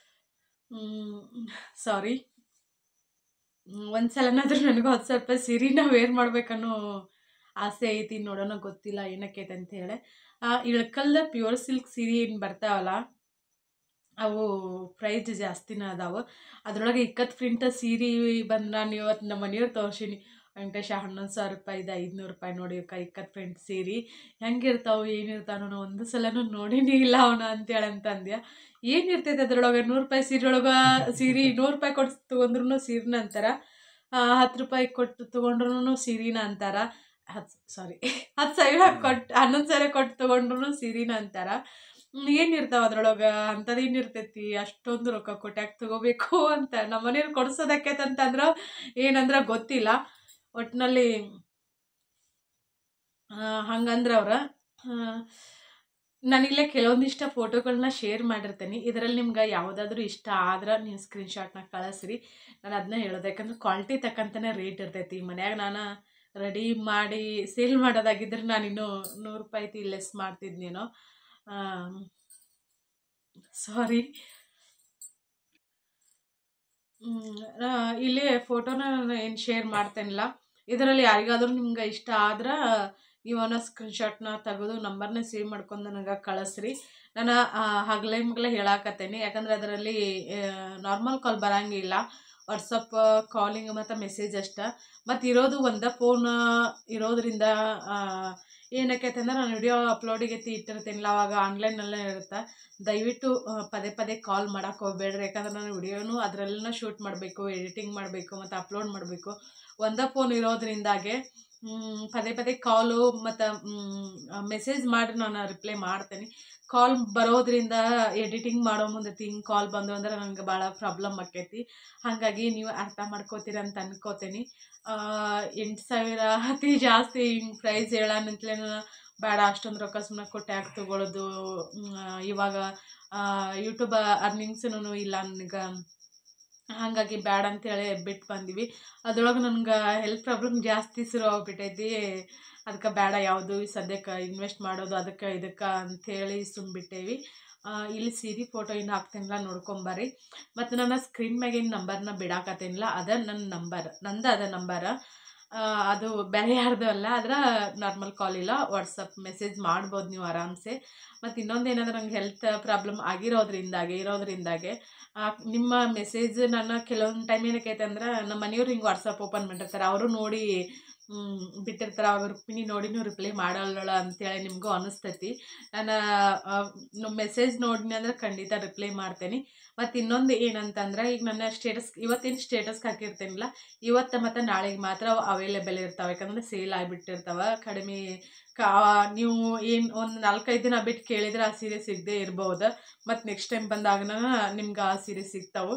Speaker 1: ಸಾರಿ ಒಂದು ಸಲನಾದ್ರೂ ನನಗೂ ಹತ್ತು ಸಾವಿರ ರೂಪಾಯಿ ಸೀರೆನ ವೇರ್ ಮಾಡ್ಬೇಕನ್ನೋ ಆಸೆ ಐತಿ ನೋಡೋಣ ಗೊತ್ತಿಲ್ಲ ಏನಕ್ಕೈತೆ ಅಂತ ಹೇಳಿ ಇಳ್ಕಲ್ದ ಪ್ಯೂರ್ ಸಿಲ್ಕ್ ಸೀರೆ ಏನು ಬರ್ತಾವಲ್ಲ ಅವು ಪ್ರೈಸ್ ಜಾಸ್ತಿನ ಅದಾವೆ ಅದ್ರೊಳಗೆ ಇಕ್ಕತ್ ಪ್ರಿಂಟ್ ಸೀರೆ ಬಂದು ನಾನು ಇವತ್ತು ನಮ್ಮ ಮನೆಯವ್ರು ತೋರ್ಸೀನಿ ವೆಂಕಟೇಶ ಹನ್ನೊಂದು ಸಾವಿರ ರೂಪಾಯಿದ ಐದುನೂರು ರೂಪಾಯಿ ನೋಡಿ ಅಕ್ಕ ಇಕ್ಕತ್ ಪ್ರಿಂಟ್ ಸೀರೆ ಹೆಂಗಿರ್ತಾವೆ ಏನಿರ್ತಾವ ನಾನು ಒಂದು ಸಲನೂ ನೋಡಿನೇ ಇಲ್ಲ ಅವನ ಅಂತೇಳಿ ಅಂತಂದ್ಯ ಏನಿರ್ತೈತೆ ಅದ್ರೊಳಗೆ ನೂರು ರೂಪಾಯಿ ಸೀರೆ ಒಳಗೆ ಸೀರೆ ನೂರು ರೂಪಾಯಿ ಕೊಟ್ಟು ತೊಗೊಂಡ್ರು ಸೀರೆನ ಅಂತಾರ ಹತ್ತು ರೂಪಾಯಿ ಕೊಟ್ಟು ತೊಗೊಂಡ್ರು ಸೀರೆನ ಅಂತಾರ ಹತ್ತು ಸಾರಿ ಹತ್ತು ಸಾವಿರ ಕೊಟ್ಟು ಹನ್ನೊಂದು ಸಾವಿರ ಕೊಟ್ಟು ತೊಗೊಂಡ್ರು ಸೀರೆನ ಅಂತಾರ ಏನಿರ್ತಾವ ಅದ್ರೊಳಗೆ ಅಂಥದ್ದು ಏನಿರ್ತೈತಿ ಅಷ್ಟೊಂದು ರೊಕ್ಕ ಕೊಟ್ಟು ಯಾಕೆ ತೊಗೋಬೇಕು ಅಂತ ನಮ್ಮ ಮನೆಯವ್ರು ಕೊಡ್ಸೋದಕ್ಕೆ ಅಂತಂದ್ರೆ ಏನಂದ್ರೆ ಗೊತ್ತಿಲ್ಲ ಒಟ್ಟಿನಲ್ಲಿ ಹಂಗಂದ್ರೆ ಅವ್ರ ನಾನಿಲ್ಲೇ ಕೆಲವೊಂದಿಷ್ಟ ಫೋಟೋಗಳನ್ನ ಶೇರ್ ಮಾಡಿರ್ತೀನಿ ಇದರಲ್ಲಿ ನಿಮ್ಗೆ ಯಾವುದಾದ್ರೂ ಇಷ್ಟ ಆದ್ರೆ ನೀವು ಸ್ಕ್ರೀನ್ಶಾಟ್ನ ಕಳಿಸ್ರಿ ನಾನು ಅದನ್ನ ಹೇಳೋದು ಯಾಕಂದ್ರೆ ಕ್ವಾಲಿಟಿ ತಕ್ಕಂತನೇ ರೇಟ್ ಇರ್ತೈತಿ ಮನ್ಯಾಗ ನಾನು ರೆಡಿ ಮಾಡಿ ಸೇಲ್ ಮಾಡೋದಾಗಿದ್ರೆ ನಾನು ಇನ್ನೂ ನೂರು ರೂಪಾಯಿ ಲೆಸ್ ಮಾಡ್ತಿದ್ನೇನೋ ಸಾರಿ ಇಲ್ಲಿ ಫೋಟೋನ ನಾನು ಏನು ಶೇರ್ ಮಾಡ್ತೇನಿಲ್ಲ ಇದರಲ್ಲಿ ಯಾರಿಗಾದ್ರೂ ನಿಮ್ಗೆ ಇಷ್ಟ ಆದ್ರೆ ಇವನ ಸ್ಕ್ರೀನ್ಶಾಟ್ನ ತೆಗೆದು ನಂಬರ್ನ ಸೇವ್ ಮಾಡ್ಕೊಂಡು ನನಗೆ ಕಳಿಸ್ರಿ ನಾನು ಹಗಲೇ ಮಗಲೇ ಹೇಳಾಕತ್ತೇನೆ ಯಾಕಂದ್ರೆ ಅದರಲ್ಲಿ ನಾರ್ಮಲ್ ಕಾಲ್ ಬರೋಂಗಿಲ್ಲ ವಾಟ್ಸಪ್ ಕಾಲಿಂಗ್ ಮತ್ತು ಮೆಸೇಜ್ ಅಷ್ಟೆ ಮತ್ತು ಇರೋದು ಒಂದೇ ಫೋನ್ ಇರೋದ್ರಿಂದ ಏನಕ್ಕೈತೆ ಅಂದ್ರೆ ನಾನು ವಿಡಿಯೋ ಅಪ್ಲೋಡಿಗೆ ಇಟ್ಟಿರ್ತೀನಿಲ್ಲ ಅವಾಗ ಆನ್ಲೈನಲ್ಲೇ ಇರುತ್ತೆ ದಯವಿಟ್ಟು ಆ, ಪದೇ ಪದೇ ಕಾಲ್ ಮಾಡೋಕೆ ಹೋಗ್ಬೇಡ್ರಿ ಯಾಕಂದ್ರೆ ನಾನು ವಿಡಿಯೋನು ಅದರಲ್ಲೇ ಶೂಟ್ ಮಾಡಬೇಕು ಎಡಿಟಿಂಗ್ ಮಾಡಬೇಕು ಮತ್ತು ಅಪ್ಲೋಡ್ ಮಾಡಬೇಕು ಒಂದೇ ಫೋನ್ ಇರೋದ್ರಿಂದಾಗೆ ಮ್, ಪದೇ ಪದೇ ಕಾಲು ಮತ್ತು ಮೆಸೇಜ್ ಮಾಡಿ ನಾನು ರಿಪ್ಲೈ ಮಾಡ್ತೇನೆ ಕಾಲ್ ಬರೋದ್ರಿಂದ ಎಡಿಟಿಂಗ್ ಮಾಡೋ ಮುಂದೆ ಹಿಂಗೆ ಕಾಲ್ ಬಂದು ಅಂದ್ರೆ ನನಗೆ ಭಾಳ ಪ್ರಾಬ್ಲಮ್ ಆಕೈತಿ ಹಾಗಾಗಿ ನೀವು ಅರ್ಥ ಮಾಡ್ಕೋತೀರ ಅಂತ ಅನ್ಕೋತೀನಿ ಎಂಟು ಸಾವಿರ ಅತಿ ಜಾಸ್ತಿ ಹಿಂಗೆ ಪ್ರೈಸ್ ಹೇಳೋಣಂತಲೇ ಬೇಡ ಅಷ್ಟೊಂದು ರೊಕ್ಕ ಸುಮ್ಮನೆ ಕೊಟ್ಟು ಯಾಕೆ ತೊಗೊಳೋದು ಮ್, ಇವಾಗ ಯೂಟ್ಯೂಬ್ ಅರ್ನಿಂಗ್ಸೂ ಇಲ್ಲ ನನಗೆ ಹಾಗಾಗಿ ಬ್ಯಾಡ ಅಂತೇಳಿ ಬಿಟ್ಟು ಬಂದಿವಿ ಅದ್ರೊಳಗೆ ನನಗೆ ಹೆಲ್ತ್ ಪ್ರಾಬ್ಲಮ್ ಜಾಸ್ತಿ ಶುರು ಆಗ್ಬಿಟ್ಟೈತಿ ಅದಕ್ಕೆ ಬೇಡ ಯಾವುದು ಸದ್ಯಕ್ಕೆ ಇನ್ವೆಸ್ಟ್ ಮಾಡೋದು ಅದಕ್ಕೆ ಇದಕ್ಕೆ ಅಂಥೇಳಿ ಸುಮ್ಬಿಟ್ಟೇವಿ ಆ, ಇಲ್ಲಿ ಸೀರೆ ಫೋಟೋ ಏನು ಹಾಕ್ತೇನಿಲ್ಲ ನೋಡ್ಕೊಂಬರ್ರಿ ಮತ್ತು ನನ್ನ ಸ್ಕ್ರೀನ್ ಮ್ಯಾಗಿನ ನಂಬರ್ನ ಬಿಡಾಕತ್ತೇನಿಲ್ಲ ಅದ ನನ್ನ ನಂಬರ್ ನಂದು ಅದ ನಂಬರ ಅದು ಬೇರೆ ಯಾರ್ದು ಅಲ್ಲ ಆದ್ರೆ ನಾರ್ಮಲ್ ಕಾಲ್ ಇಲ್ಲ ವಾಟ್ಸಪ್ ಮೆಸೇಜ್ ಮಾಡ್ಬೋದು ನೀವು ಆರಾಮ್ಸೆ ಮತ್ತು ಇನ್ನೊಂದು ಏನಂದ್ರೆ ನಂಗೆ ಹೆಲ್ತ್ ಪ್ರಾಬ್ಲಮ್ ಆಗಿರೋದ್ರಿಂದಾಗೆ ಇರೋದ್ರಿಂದಾಗೆ ಆ, ನಿಮ್ಮ ಮೆಸೇಜ್ ನನ್ನ ಕೆಲವೊಂದು ಟೈಮ್ ಏನಕ್ಕೈತೆ ಅಂದ್ರೆ ನಮ್ಮ ಮನೆಯವ್ರು ಹಿಂಗೆ ವಾಟ್ಸಪ್ ಓಪನ್ ಮಾಡಿರ್ತಾರೆ ಅವರು ನೋಡಿ ಮ್, ಬಿಟ್ಟಿರ್ತಾರೆ ಅವಾಗ ರುಕ್ಮಿಣಿ ನೋಡಿನೂ ರಿಪ್ಲೈ ಮಾಡಲ್ಲ ಅಂತೇಳಿ ನಿಮಗೂ ಅನಿಸ್ತೈತಿ ನಾನು ಮೆಸೇಜ್ ನೋಡಿನಿ ಅಂದ್ರೆ ಖಂಡಿತ ರಿಪ್ಲೈ ಮಾಡ್ತೇನೆ ಮತ್ತು ಇನ್ನೊಂದು ಏನಂತಂದ್ರೆ ಈಗ ನನ್ನ ಸ್ಟೇಟಸ್ ಇವತ್ತಿನ ಸ್ಟೇಟಸ್ಗೆ ಹಾಕಿರ್ತೇನಿಲ್ಲ ಇವತ್ತು ಮತ್ತು ನಾಳೆಗೆ ಮಾತ್ರ ಅವೈಲೇಬಲ್ ಇರ್ತಾವೆ ಯಾಕಂದ್ರೆ ಸೇಲ್ ಆಗಿಬಿಟ್ಟಿರ್ತಾವೆ ಕಡಿಮೆ ಕಾ ನೀವು ಏನು ಒಂದು ನಾಲ್ಕೈದು ದಿನ ಬಿಟ್ಟು ಕೇಳಿದ್ರೆ ಆ ಸೀರೆ ಸಿಗದೆ ಇರ್ಬೋದು ಮತ್ತು ನೆಕ್ಸ್ಟ್ ಟೈಮ್ ಬಂದಾಗನ ನಿಮ್ಗೆ ಆ ಸೀರೆ ಸಿಗ್ತಾವೆ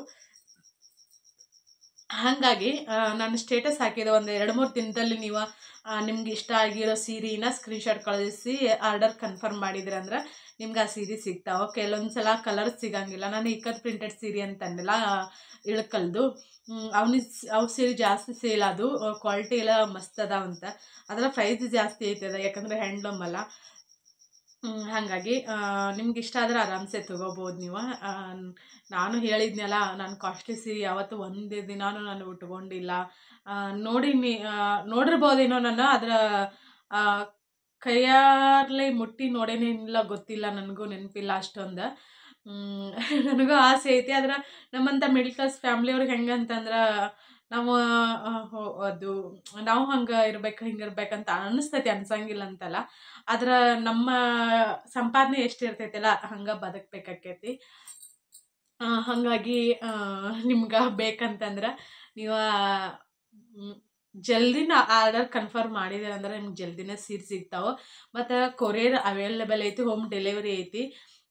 Speaker 1: ಹಾಗಾಗಿ ಆ, ನಾನು ಸ್ಟೇಟಸ್ ಹಾಕಿದ ಒಂದು ಎರಡು ಮೂರು ದಿನದಲ್ಲಿ ನೀವು ಆ, ನಿಮ್ಗೆ ಇಷ್ಟ ಆಗಿರೋ ಸೀರೆನ ಸ್ಕ್ರೀನ್ಶಾಟ್ ಕಳಿಸಿ ಆರ್ಡರ್ ಕನ್ಫರ್ಮ್ ಮಾಡಿದ್ರಿ ಅಂದ್ರೆ ನಿಮ್ಗೆ ಆ ಸೀರೆ ಸಿಗ್ತಾವೆ ಕೆಲವೊಂದು ಸಲ ಕಲರ್ಸ್ ಸಿಗಂಗಿಲ್ಲ ನಾನು ಇಕ್ಕತ್ ಪ್ರಿಂಟೆಡ್ ಸೀರೆ ಅಂತಂದಿಲ್ಲ ಇಳ್ಕಲ್ದು ಅವನಿ ಅವು ಸೀರೆ ಜಾಸ್ತಿ ಸೇಲ್ ಅದು ಕ್ವಾಲಿಟಿ ಎಲ್ಲ ಮಸ್ತ್ ಅದಾವಂತ ಅದರ ಪ್ರೈಸ್ ಜಾಸ್ತಿ ಐತದ ಯಾಕಂದರೆ ಹ್ಯಾಂಡ್ಲೂಮ್ ಅಲ್ಲ ಹ್ಮ್, ಹಾಗಾಗಿ ನಿಮ್ಗೆ ಇಷ್ಟ ಆದರೆ ಆರಾಮ್ಸೆ ತೊಗೋಬೋದು ನೀವು ಆ, ನಾನು ಹೇಳಿದ್ನಲ್ಲ ನಾನು ಕಾಸ್ಟ್ಲಿ ಸೀರೆ ಯಾವತ್ತೂ ಒಂದೇ ದಿನಾನು ನಾನು ಉಟ್ಕೊಂಡಿಲ್ಲ ಆ, ನೋಡಿನಿ ಆ, ನೋಡಿರ್ಬೋದೇನೋ ನಾನು ಅದರ ಆ, ಕೈಯಾರ್ಲೆ ಮುಟ್ಟಿ ನೋಡೇನಿಲ್ಲ ಗೊತ್ತಿಲ್ಲ ನನಗೂ ನೆನಪಿಲ್ಲ ಅಷ್ಟೊಂದು ಹ್ಮ್, ನನಗೂ ಆಸೆ ಐತಿ ಆದ್ರೆ ನಮ್ಮಂಥ ಮಿಡ್ಲ್ ಕ್ಲಾಸ್ ಫ್ಯಾಮ್ಲಿಯವ್ರಿಗೆ ಹೆಂಗಂತಂದ್ರೆ ನಾವು ಆ, ಹೊ- ಅದು ನಾವು ಹಂಗೆ ಇರ್ಬೇಕು ಹಿಂಗೆ ಇರ್ಬೇಕಂತ ಅನಿಸ್ತೈತಿ ಅನ್ಸಂಗಿಲ್ಲ ಅಂತಲ್ಲ ಆದ್ರೆ ನಮ್ಮ ಸಂಪಾದನೆ ಎಷ್ಟು ಇರ್ತೈತಲ್ಲ ಹಂಗೆ ಬದುಕಬೇಕಾಕೈತಿ ಹಾಗಾಗಿ ನಿಮ್ಗೆ ಬೇಕಂತಂದ್ರೆ ನೀವು ಮ್, ಜಲ್ದಿನ ಆರ್ಡರ್ ಕನ್ಫರ್ಮ್ ಮಾಡಿದ್ರೆ ಅಂದ್ರೆ ನಿಮ್ಗೆ ಜಲ್ದಿನೇ ಸೀರೆ ಸಿಗ್ತಾವೆ ಮತ್ತು ಕೊರಿಯರ್ ಅವೈಲೇಬಲ್ ಐತಿ ಹೋಮ್ ಡೆಲಿವರಿ ಐತಿ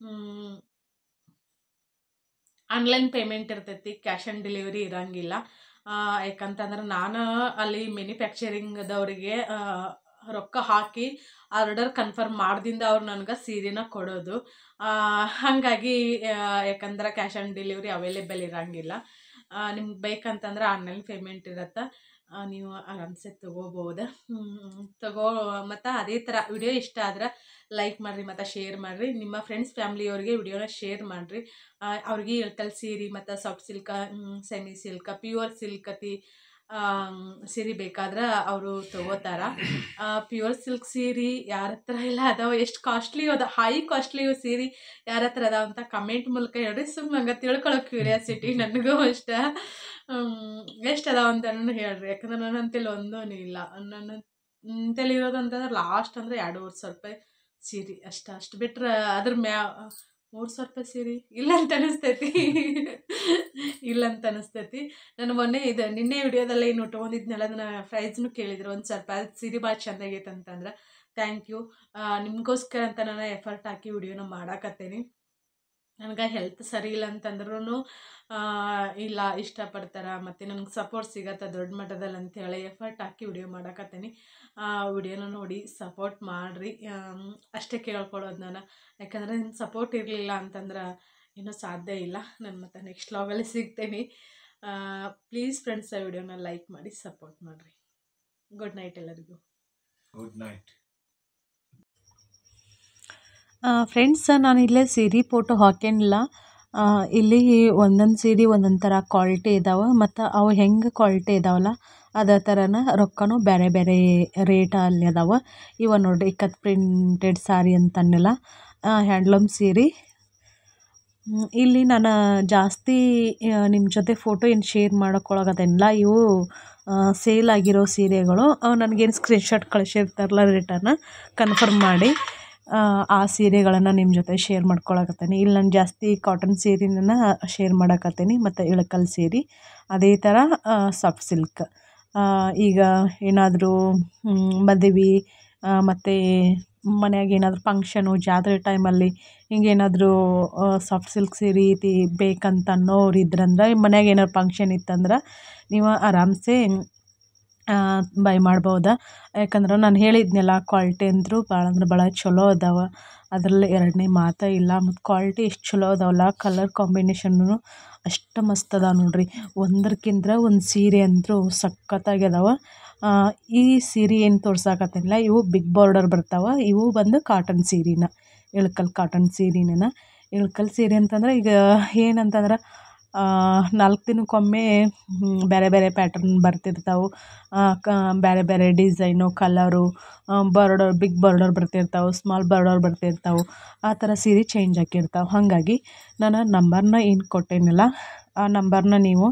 Speaker 1: ಆನ್ಲೈನ್ ಪೇಮೆಂಟ್ ಇರ್ತೈತಿ ಕ್ಯಾಶ್ ಆನ್ ಡೆಲಿವರಿ ಇರಂಗಿಲ್ಲ ಆ, ಯಾಕಂತಂದ್ರೆ ನಾನು ಅಲ್ಲಿ ಮ್ಯಾನುಫ್ಯಾಕ್ಚರಿಂಗ್ದವರಿಗೆ ರೊಕ್ಕ ಹಾಕಿ ಆರ್ಡರ್ ಕನ್ಫರ್ಮ್ ಮಾಡ್ದಿಂದ ಅವ್ರು ನನಗೆ ಸೀರೆನ ಕೊಡೋದು ಆ, ಹಾಗಾಗಿ ಆ, ಯಾಕಂದ್ರೆ ಕ್ಯಾಶ್ ಆನ್ ಡೆಲಿವರಿ ಅವೈಲೇಬಲ್ ಇರಂಗಿಲ್ಲ ನಿಮ್ಗೆ ಬೇಕಂತಂದ್ರೆ ಆನ್ಲೈನ್ ಪೇಮೆಂಟ್ ಇರತ್ತೆ ಆ, ನೀವು ಆರಾಮ್ಸೆ ತೊಗೋಬೋದು ತಗೋ ಮತ್ತು ಅದೇ ಥರ ವಿಡಿಯೋ ಇಷ್ಟ ಆದ್ರೆ ಲೈಕ್ ಮಾಡಿರಿ ಮತ್ತು ಶೇರ್ ಮಾಡಿರಿ ನಿಮ್ಮ ಫ್ರೆಂಡ್ಸ್ ಫ್ಯಾಮ್ಲಿಯವ್ರಿಗೆ ವಿಡಿಯೋನ ಶೇರ್ ಮಾಡಿರಿ ಅವ್ರಿಗೆ ಇಳ್ಕಲ್ ಸೀರೆ ಮತ್ತು soft silk semi silk pure ಸಿಲ್ಕತಿ ಸೀರೆ ಬೇಕಾದ್ರೆ ಅವರು ತೊಗೋತಾರ ಪ್ಯೂರ್ ಸಿಲ್ಕ್ ಸೀರೆ ಯಾರ ಹತ್ರ ಎಲ್ಲ ಅದಾವ ಎಷ್ಟು ಕಾಸ್ಟ್ಲಿ ಅದ ಹೈ ಕಾಸ್ಟ್ಲಿ ಸೀರೆ ಯಾರ ಹತ್ರ ಅದಾವ ಅಂತ ಕಮೆಂಟ್ ಮೂಲಕ ಹೇಳ್ರಿ ಸುಮ್ಮನೆ ಹಂಗೆ ತಿಳ್ಕೊಳ್ಳೋ ಕ್ಯೂರಿಯಾಸಿಟಿ ನನಗೂ ಅಷ್ಟೇ ಎಷ್ಟು ಅದಾವ ಅಂತ ನಾನು ಹೇಳ್ರಿ ಯಾಕಂದ್ರೆ ನನ್ನ ಅಂತೇಳಿ ಒಂದೂ ಇಲ್ಲ ನನ್ನ ಅಂತೇಳಿ ಇರೋದು ಅಂತಂದ್ರೆ ಲಾಸ್ಟ್ ಅಂದರೆ ಎರಡೂವರೆ ಸಾವಿರ ರೂಪಾಯಿ ಸೀರೆ ಅಷ್ಟು ಅಷ್ಟು ಬಿಟ್ರೆ ಅದ್ರ ಮ್ಯಾ ಮೂರು ಸಾವಿರ ರೂಪಾಯಿ ಸೀರೆ ಇಲ್ಲ ಅಂತ ಅನಿಸ್ತೈತಿ ಇಲ್ಲ ಅಂತ ಅನಿಸ್ತೈತಿ ನಾನು ಮೊನ್ನೆ ಇದು ನಿನ್ನೆ ವಿಡಿಯೋದಲ್ಲ ಏನು ಉಟ್ಕೊಂಡಿದ್ನಲ್ಲ ಅದನ್ನ ಪ್ರೈಸ್ನು ಕೇಳಿದ್ರು ಒಂದು ಸ್ವಲ್ಪ ಅದು ಸೀರೆ ಭಾಳ ಚೆಂದಾಗೈತೆ ಅಂತಂದ್ರೆ ಥ್ಯಾಂಕ್ ಯು ನಿಮಗೋಸ್ಕರ ಅಂತ ನಾನು ಎಫರ್ಟ್ ಹಾಕಿ ವಿಡಿಯೋನ ಮಾಡಾಕತ್ತೇನೆ ನನಗೆ ಹೆಲ್ತ್ ಸರಿ ಇಲ್ಲ ಅಂತಂದ್ರೂ ಇಲ್ಲ ಇಷ್ಟಪಡ್ತಾರೆ ಮತ್ತು ನನಗೆ ಸಪೋರ್ಟ್ ಸಿಗತ್ತೆ ದೊಡ್ಡ ಮಟ್ಟದಲ್ಲಿ ಅಂತೇಳಿ ಎಫರ್ಟ್ ಹಾಕಿ ವಿಡಿಯೋ ಮಾಡಾಕತ್ತೀನಿ ವಿಡಿಯೋನ ನೋಡಿ ಸಪೋರ್ಟ್ ಮಾಡಿರಿ ಅಷ್ಟೇ ಕೇಳ್ಕೊಳ್ಳೋದು ನಾನು ಯಾಕಂದರೆ ನಿಮ್ಮ ಸಪೋರ್ಟ್ ಇರಲಿಲ್ಲ ಅಂತಂದ್ರೆ ಇನ್ನೂ ಸಾಧ್ಯ ಇಲ್ಲ ನಾನು ಮತ್ತೆ ನೆಕ್ಸ್ಟ್ ಲಾಗಲ್ಲಿ ಸಿಗ್ತೇನೆ ಪ್ಲೀಸ್ ಫ್ರೆಂಡ್ಸ್ ಆ ವಿಡಿಯೋನ ಲೈಕ್ ಮಾಡಿ ಸಪೋರ್ಟ್ ಮಾಡಿರಿ ಗುಡ್ ನೈಟ್ ಎಲ್ಲರಿಗೂ
Speaker 2: ಗುಡ್ ನೈಟ್
Speaker 1: ಫ್ರೆಂಡ್ಸ್ ನಾನು ಇಲ್ಲೇ ಸೀರೆ ಫೋಟೋ ಹಾಕೇನಿಲ್ಲ ಆ, ಇಲ್ಲಿ ಒಂದೊಂದು ಸೀರೆ ಒಂದೊಂದು ಥರ ಕ್ವಾಲಿಟಿ ಇದಾವೆ ಮತ್ತು ಅವು ಹೆಂಗೆ ಕ್ವಾಲಿಟಿ ಇದಾವಲ್ಲ ಅದೇ ಥರನ ರೊಕ್ಕನೂ ಬೇರೆ ಬೇರೆ ರೇಟ್ ಅಲ್ಲಿ ಅದಾವೆ ಇವ ನೋಡ್ರಿ ಇಕ್ಕತ್ ಪ್ರಿಂಟೆಡ್ ಸಾರಿ ಅಂತನ್ನೆಲ್ಲ ಹ್ಯಾಂಡ್ಲೂಮ್ ಸೀರೆ ಹ್ಮ್, ಇಲ್ಲಿ ನಾನು ಜಾಸ್ತಿ ನಿಮ್ಮ ಜೊತೆ ಫೋಟೋ ಏನು ಶೇರ್ ಮಾಡೋಕ್ಕೊಳಗದೇನಿಲ್ಲ ಇವು ಸೇಲ್ ಆಗಿರೋ ಸೀರೆಗಳು ನನಗೇನು ಸ್ಕ್ರೀನ್ಶಾಟ್ ಕಳಿಸಿರ್ತಾರಲ್ಲ ರಿಟರ್ನ್ ಕನ್ಫರ್ಮ್ ಮಾಡಿ ಆ, ಆ ಸೀರೆಗಳನ್ನು ನಿಮ್ಮ ಜೊತೆ ಶೇರ್ ಮಾಡ್ಕೊಳಕತ್ತೀನಿ ಇಲ್ಲಿ ನಾನು ಜಾಸ್ತಿ ಕಾಟನ್ ಸೀರೆನ ಶೇರ್ ಮಾಡಕತ್ತೀನಿ ಮತ್ತು ಇಳಕಲ್ ಸೀರೆ ಅದೇ ಥರ ಸಾಫ್ಟ್ ಸಿಲ್ಕ್ ಈಗ ಏನಾದರೂ ಮದುವೆ ಮತ್ತು ಮನ್ಯಾಗ ಏನಾದರೂ ಫಂಕ್ಷನು ಜಾತ್ರೆ ಟೈಮಲ್ಲಿ ಹಿಂಗೇನಾದರೂ ಸಾಫ್ಟ್ ಸಿಲ್ಕ್ ಸೀರೆ ರೀತಿ ಬೇಕಂತ ಅನ್ನೋರು ಇದ್ರಂದ್ರೆ ಮನ್ಯಾಗ ಏನಾದ್ರು ಫಂಕ್ಷನ್ ಇತ್ತಂದ್ರೆ ನೀವು ಆರಾಮ್ಸೆ ಬೈ ಮಾಡ್ಬೋದು ಯಾಕಂದ್ರೆ ನಾನು ಹೇಳಿದ್ನಲ್ಲ ಕ್ವಾಲಿಟಿ ಅಂದರೂ ಭಾಳ ಅಂದ್ರೆ ಭಾಳ ಚಲೋ ಅದಾವೆ ಅದರಲ್ಲಿ ಎರಡನೇ ಮಾತೇ ಇಲ್ಲ ಮತ್ತು ಕ್ವಾಲಿಟಿ ಎಷ್ಟು ಚಲೋ ಅದಾವಲ್ಲ ಕಲರ್ ಕಾಂಬಿನೇಷನ್ನು ಅಷ್ಟು ಮಸ್ತ್ ಅದಾವೆ ನೋಡ್ರಿ ಒಂದಕ್ಕಿಂತ ಒಂದು ಸೀರೆ ಅಂತೂ ಸಖತ್ತಾಗಿ ಅದಾವೆ ಈ ಸೀರೆ ಏನು ತೋರ್ಸಾಕತ್ತಿಲ್ಲ ಇವು ಬಿಗ್ ಬಾರ್ಡರ್ ಬರ್ತಾವೆ ಇವು ಬಂದು ಕಾಟನ್ ಸೀರೆನ ಇಳ್ಕಲ್ ಕಾಟನ್ ಸೀರೆನ ಇಳ್ಕಲ್ ಸೀರೆ ಅಂತಂದ್ರೆ ಈಗ ಏನಂತಂದ್ರೆ ನಾಲ್ಕು ದಿನಕ್ಕೊಮ್ಮೆ ಬೇರೆ ಬೇರೆ ಪ್ಯಾಟರ್ನ್ ಬರ್ತಿರ್ತಾವೆ ಕ ಬೇರೆ ಬೇರೆ design colour border big border ಬರ್ತಿರ್ತಾವೆ ಸ್ಮಾಲ್ ಬಾರ್ಡರ್ ಬರ್ತಿರ್ತಾವೆ ಆ ಥರ ಸೀರೆ ಚೇಂಜ್ ಆಗಿರ್ತಾವೆ ಹಾಗಾಗಿ ನಾನು ನಂಬರ್ನ ಏನು ಕೊಟ್ಟೇನಲ್ಲ ಆ ನಂಬರ್ನ ನೀವು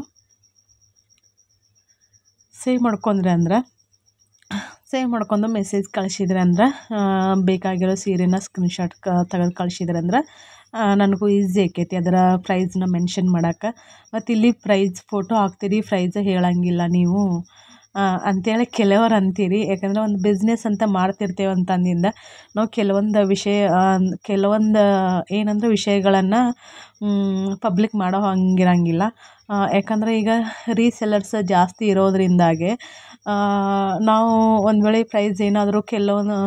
Speaker 1: ಸೇವ್ ಮಾಡ್ಕೊಂಡ್ರೆ ಅಂದ್ರೆ ಸೇವ್ ಮಾಡ್ಕೊಂಡು ಮೆಸೇಜ್ ಕಳಿಸಿದ್ರೆ ಅಂದ್ರೆ ಬೇಕಾಗಿರೋ ಸೀರೆನ ಸ್ಕ್ರೀನ್ಶಾಟ್ ಕ ತೆಗೆದು ಕಳಿಸಿದ್ರೆ ಅಂದ್ರೆ ನನಗೂ ಈಸಿ ಆಕೈತಿ ಅದರ ಪ್ರೈಸ್ನ ಮೆನ್ಷನ್ ಮಾಡೋಕೆ ಮತ್ತು ಇಲ್ಲಿ ಪ್ರೈಸ್ ಫೋಟೋ ಹಾಕ್ತೀರಿ ಪ್ರೈಸ್ ಹೇಳಂಗಿಲ್ಲ ನೀವು ಅಂಥೇಳಿ ಕೆಲವರು ಅಂತೀರಿ ಯಾಕಂದರೆ ಒಂದು ಬಿಸ್ನೆಸ್ ಅಂತ ಮಾಡ್ತಿರ್ತೇವೆ ಅಂತ ಅಂದಿಂದ ನಾವು ಕೆಲವೊಂದು ವಿಷಯ ಕೆಲವೊಂದು ಏನಂದ್ರೆ ವಿಷಯಗಳನ್ನು ಪಬ್ಲಿಕ್ ಮಾಡೋ ಹಂಗಿರಂಗಿಲ್ಲ ಯಾಕಂದರೆ ಈಗ ರೀಸೆಲ್ಲರ್ಸ್ ಜಾಸ್ತಿ ಇರೋದ್ರಿಂದಾಗೆ ನಾವು ಒಂದು ವೇಳೆ ಪ್ರೈಸ್ ಏನಾದರೂ ಕೆಲವೊಂದು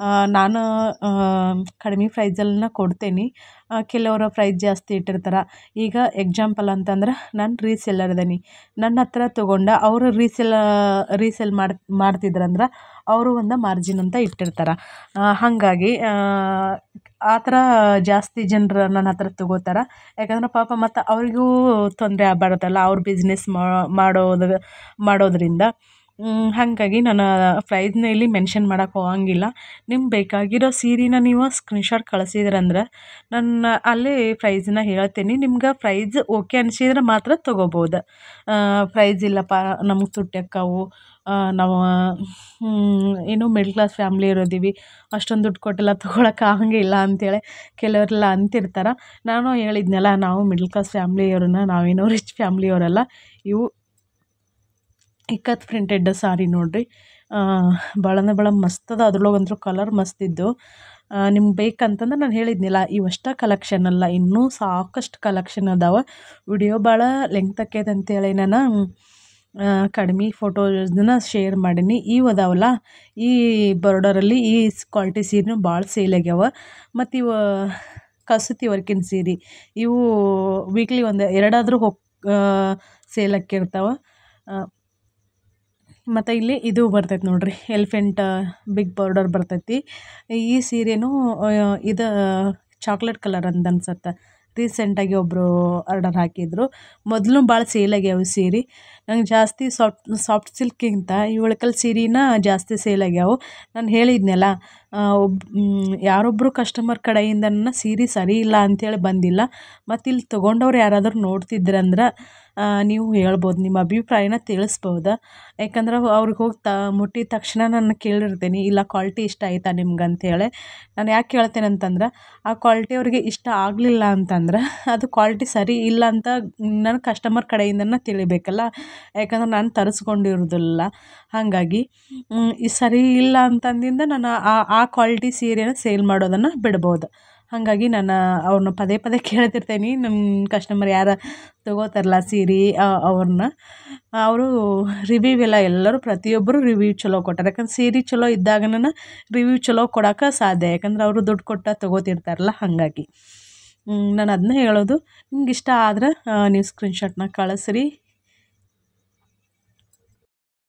Speaker 1: ನಾನು ಕಡಿಮೆ ಪ್ರೈಸಲ್ನ ಕೊಡ್ತೇನೆ ಕೆಲವರು ಪ್ರೈಸ್ ಜಾಸ್ತಿ ಇಟ್ಟಿರ್ತಾರೆ ಈಗ ಎಕ್ಸಾಂಪಲ್ ಅಂತಂದ್ರೆ ನಾನು ರೀಸೆಲ್ಲರ್ ಇದೀನಿ ನನ್ನ ಹತ್ರ ತೊಗೊಂಡು ಅವರು ರೀಸೆಲ್ಲ ರೀಸೇಲ್ ಮಾಡಿ ಮಾಡ್ತಿದ್ರಂದ್ರೆ ಅವರು ಒಂದು ಮಾರ್ಜಿನ್ ಅಂತ ಇಟ್ಟಿರ್ತಾರೆ ಹಾಗಾಗಿ ಆ ಥರ ಜಾಸ್ತಿ ಜನರು ನನ್ನ ಹತ್ರ ತೊಗೋತಾರೆ ಯಾಕಂದ್ರೆ ಪಾಪ ಮತ್ತು ಅವ್ರಿಗೂ ತೊಂದರೆ ಆಗ್ಬಾರ್ದಲ್ಲ ಅವ್ರ ಬಿಸ್ನೆಸ್ ಮಾಡೋದು ಮಾಡೋದರಿಂದ ಹಾಗಾಗಿ ನಾನು ಪ್ರೈಸ್ನ ಇಲ್ಲಿ ಮೆನ್ಷನ್ ಮಾಡೋಕೆ ಹೋಗಂಗಿಲ್ಲ ನಿಮ್ಗೆ ಬೇಕಾಗಿರೋ ಸೀರೆನ ನೀವು ಸ್ಕ್ರೀನ್ಶಾಟ್ ಕಳಿಸಿದ್ರಂದ್ರೆ ನನ್ನ ಅಲ್ಲೇ ಪ್ರೈಸ್ನ ಹೇಳ್ತೀನಿ ನಿಮ್ಗೆ ಪ್ರೈಸ್ ಓಕೆ ಅನ್ಸಿದ್ರೆ ಮಾತ್ರ ತೊಗೋಬೋದು ಪ್ರೈಸ್ ಇಲ್ಲಪ್ಪ ನಮ್ಗೆ ತುಟ್ಯಾಕ್ಕವು ನಾವು ಏನು ಮಿಡ್ಲ್ ಕ್ಲಾಸ್ ಫ್ಯಾಮ್ಲಿ ಇರೋದೀವಿ ಅಷ್ಟೊಂದು ದುಡ್ಡು ಕೊಟ್ಟೆಲ್ಲ ತೊಗೊಳಕ್ಕೆ ಆಗಂಗಿಲ್ಲ ಅಂಥೇಳಿ ಕೆಲವರೆಲ್ಲ ಅಂತಿರ್ತಾರೆ ನಾನು ಹೇಳಿದ್ನಲ್ಲ ನಾವು ಮಿಡ್ಲ್ ಕ್ಲಾಸ್ ಫ್ಯಾಮ್ಲಿಯವ್ರನ್ನ ನಾವೇನೋ ರಿಚ್ ಫ್ಯಾಮ್ಲಿಯವರಲ್ಲ ಇವು ಇಕ್ಕತ್ ಪ್ರಿಂಟೆಡ್ ಸಾರಿ ನೋಡಿರಿ ಭಾಳ ಅಂದ್ರೆ ಭಾಳ ಮಸ್ತ್ ಅದ ಅದ್ರೊಳಗಂತೂ ಕಲರ್ ಮಸ್ತ್ ಇದ್ದು ನಿಮ್ಗೆ ಬೇಕಂತಂದ್ರೆ ನಾನು ಹೇಳಿದ್ನಲ್ಲ ಇವಷ್ಟೇ ಕಲೆಕ್ಷನ್ ಅಲ್ಲ ಇನ್ನೂ ಸಾಕಷ್ಟು ಕಲೆಕ್ಷನ್ ಅದಾವೆ ವಿಡಿಯೋ ಭಾಳ ಲೆಂತ್ ಆಕೈತೆ ಅಂತೇಳಿ ನಾನು ಕಡಿಮೆ ಫೋಟೋಸ್ನ ಶೇರ್ ಮಾಡೀನಿ ಇವು ಅದಾವಲ್ಲ ಈ ಬಾರ್ಡರಲ್ಲಿ ಈ ಕ್ವಾಲಿಟಿ ಸೀರೆನೂ ಭಾಳ ಸೇಲ್ ಆಗ್ಯಾವ ಮತ್ತು ಇವು ಕಸೂತಿ ವರ್ಕಿನ ಸೀರೆ ಇವು ವೀಕ್ಲಿ ಒಂದು ಎರಡಾದರೂ ಹೋಗಿ ಸೇಲ್ ಆಕ್ಕಿರ್ತಾವೆ ಮತ್ತು ಇಲ್ಲಿ ಇದು ಬರ್ತೈತೆ ನೋಡಿರಿ ಎಲಿಫೆಂಟ್ ಬಿಗ್ ಬಾರ್ಡರ್ ಬರ್ತೈತಿ ಈ ಸೀರೆನೂ ಇದು ಚಾಕ್ಲೇಟ್ ಕಲರ್ ಅಂತ ಅನ್ಸತ್ತೆ ರೀಸೆಂಟಾಗಿ ಒಬ್ಬರು ಆರ್ಡರ್ ಹಾಕಿದ್ರು ಮೊದಲು ಭಾಳ ಸೇಲ್ ಆಗ್ಯಾವ ಸೀರೆ ನಂಗೆ ಜಾಸ್ತಿ ಸಾಫ್ಟ್ ಸಾಫ್ಟ್ ಸಿಲ್ಕ್ಗಿಂತ ಈ ಇಳಕಲ್ ಸೀರೆನ ಜಾಸ್ತಿ ಸೇಲ್ ಆಗ್ಯಾವು ನಾನು ಹೇಳಿದ್ನಲ್ಲ ಒಬ್ಬ ಯಾರೊಬ್ಬರು ಕಸ್ಟಮರ್ ಕಡೆಯಿಂದನ ಸೀರೆ ಸರಿ ಇಲ್ಲ ಅಂಥೇಳಿ ಬಂದಿಲ್ಲ ಮತ್ತು ಇಲ್ಲಿ ತೊಗೊಂಡವ್ರು ಯಾರಾದರೂ ನೋಡ್ತಿದ್ರಂದ್ರೆ ನೀವು ಹೇಳ್ಬೋದು ನಿಮ್ಮ ಅಭಿಪ್ರಾಯನ ತಿಳಿಸ್ಬೋದು ಯಾಕಂದ್ರೆ ಅವ್ರಿಗೆ ಹೋಗಿ ತ ಮುಟ್ಟಿದ ತಕ್ಷಣ ನಾನು ಕೇಳಿರ್ತೀನಿ ಇಲ್ಲ ಕ್ವಾಲಿಟಿ ಇಷ್ಟ ಆಯ್ತಾ ನಿಮ್ಗೆ ಅಂಥೇಳಿ ನಾನು ಯಾಕೆ ಕೇಳ್ತೇನೆ ಅಂತಂದ್ರೆ ಆ ಕ್ವಾಲಿಟಿ ಅವ್ರಿಗೆ ಇಷ್ಟ ಆಗಲಿಲ್ಲ ಅಂತಂದ್ರೆ ಅದು ಕ್ವಾಲಿಟಿ ಸರಿ ಇಲ್ಲ ಅಂತ ನನ್ನ ಕಸ್ಟಮರ್ ಕಡೆಯಿಂದನೇ ತಿಳಿಬೇಕಲ್ಲ ಯಾಕಂದ್ರೆ ನಾನು ತರಿಸ್ಕೊಂಡಿರೋದಿಲ್ಲ ಹಾಗಾಗಿ ಈ ಸರಿ ಇಲ್ಲ ಅಂತಂದಿಂದ ನಾನು ಆ ಆ ಕ್ವಾಲಿಟಿ ಸೀರೆನ ಸೇಲ್ ಮಾಡೋದನ್ನು ಬಿಡ್ಬೋದು ಹಾಗಾಗಿ ನಾನು ಅವ್ರನ್ನ ಪದೇ ಪದೇ ಕೇಳ್ತಿರ್ತೀನಿ ನಮ್ಮ ಕಸ್ಟಮರ್ ಯಾರು ತೊಗೋತಾರಲ್ಲ ಸೀರೆ ಅವ್ರನ್ನ ಅವರು ರಿವ್ಯೂ ಎಲ್ಲ ಎಲ್ಲರೂ ಪ್ರತಿಯೊಬ್ಬರು ರಿವ್ಯೂ ಚಲೋ ಕೊಟ್ಟಾರೆ ಯಾಕಂದ್ರೆ ಸೀರೆ ಚಲೋ ಇದ್ದಾಗನ ರಿವ್ಯೂ ಚಲೋ ಕೊಡೋಕೆ ಸಾಧ್ಯ ಯಾಕಂದ್ರೆ ಅವರು ದುಡ್ಡು ಕೊಟ್ಟು ತೊಗೋತಿರ್ತಾರಲ್ಲ ಹಾಗಾಗಿ ನಾನು ಅದನ್ನೇ ಹೇಳೋದು ನಿಮ್ಗೆ ಇಷ್ಟ ಆದ್ರೆ ನೀವು ಸ್ಕ್ರೀನ್ಶಾಟ್ನ ಕಳಿಸ್ರಿ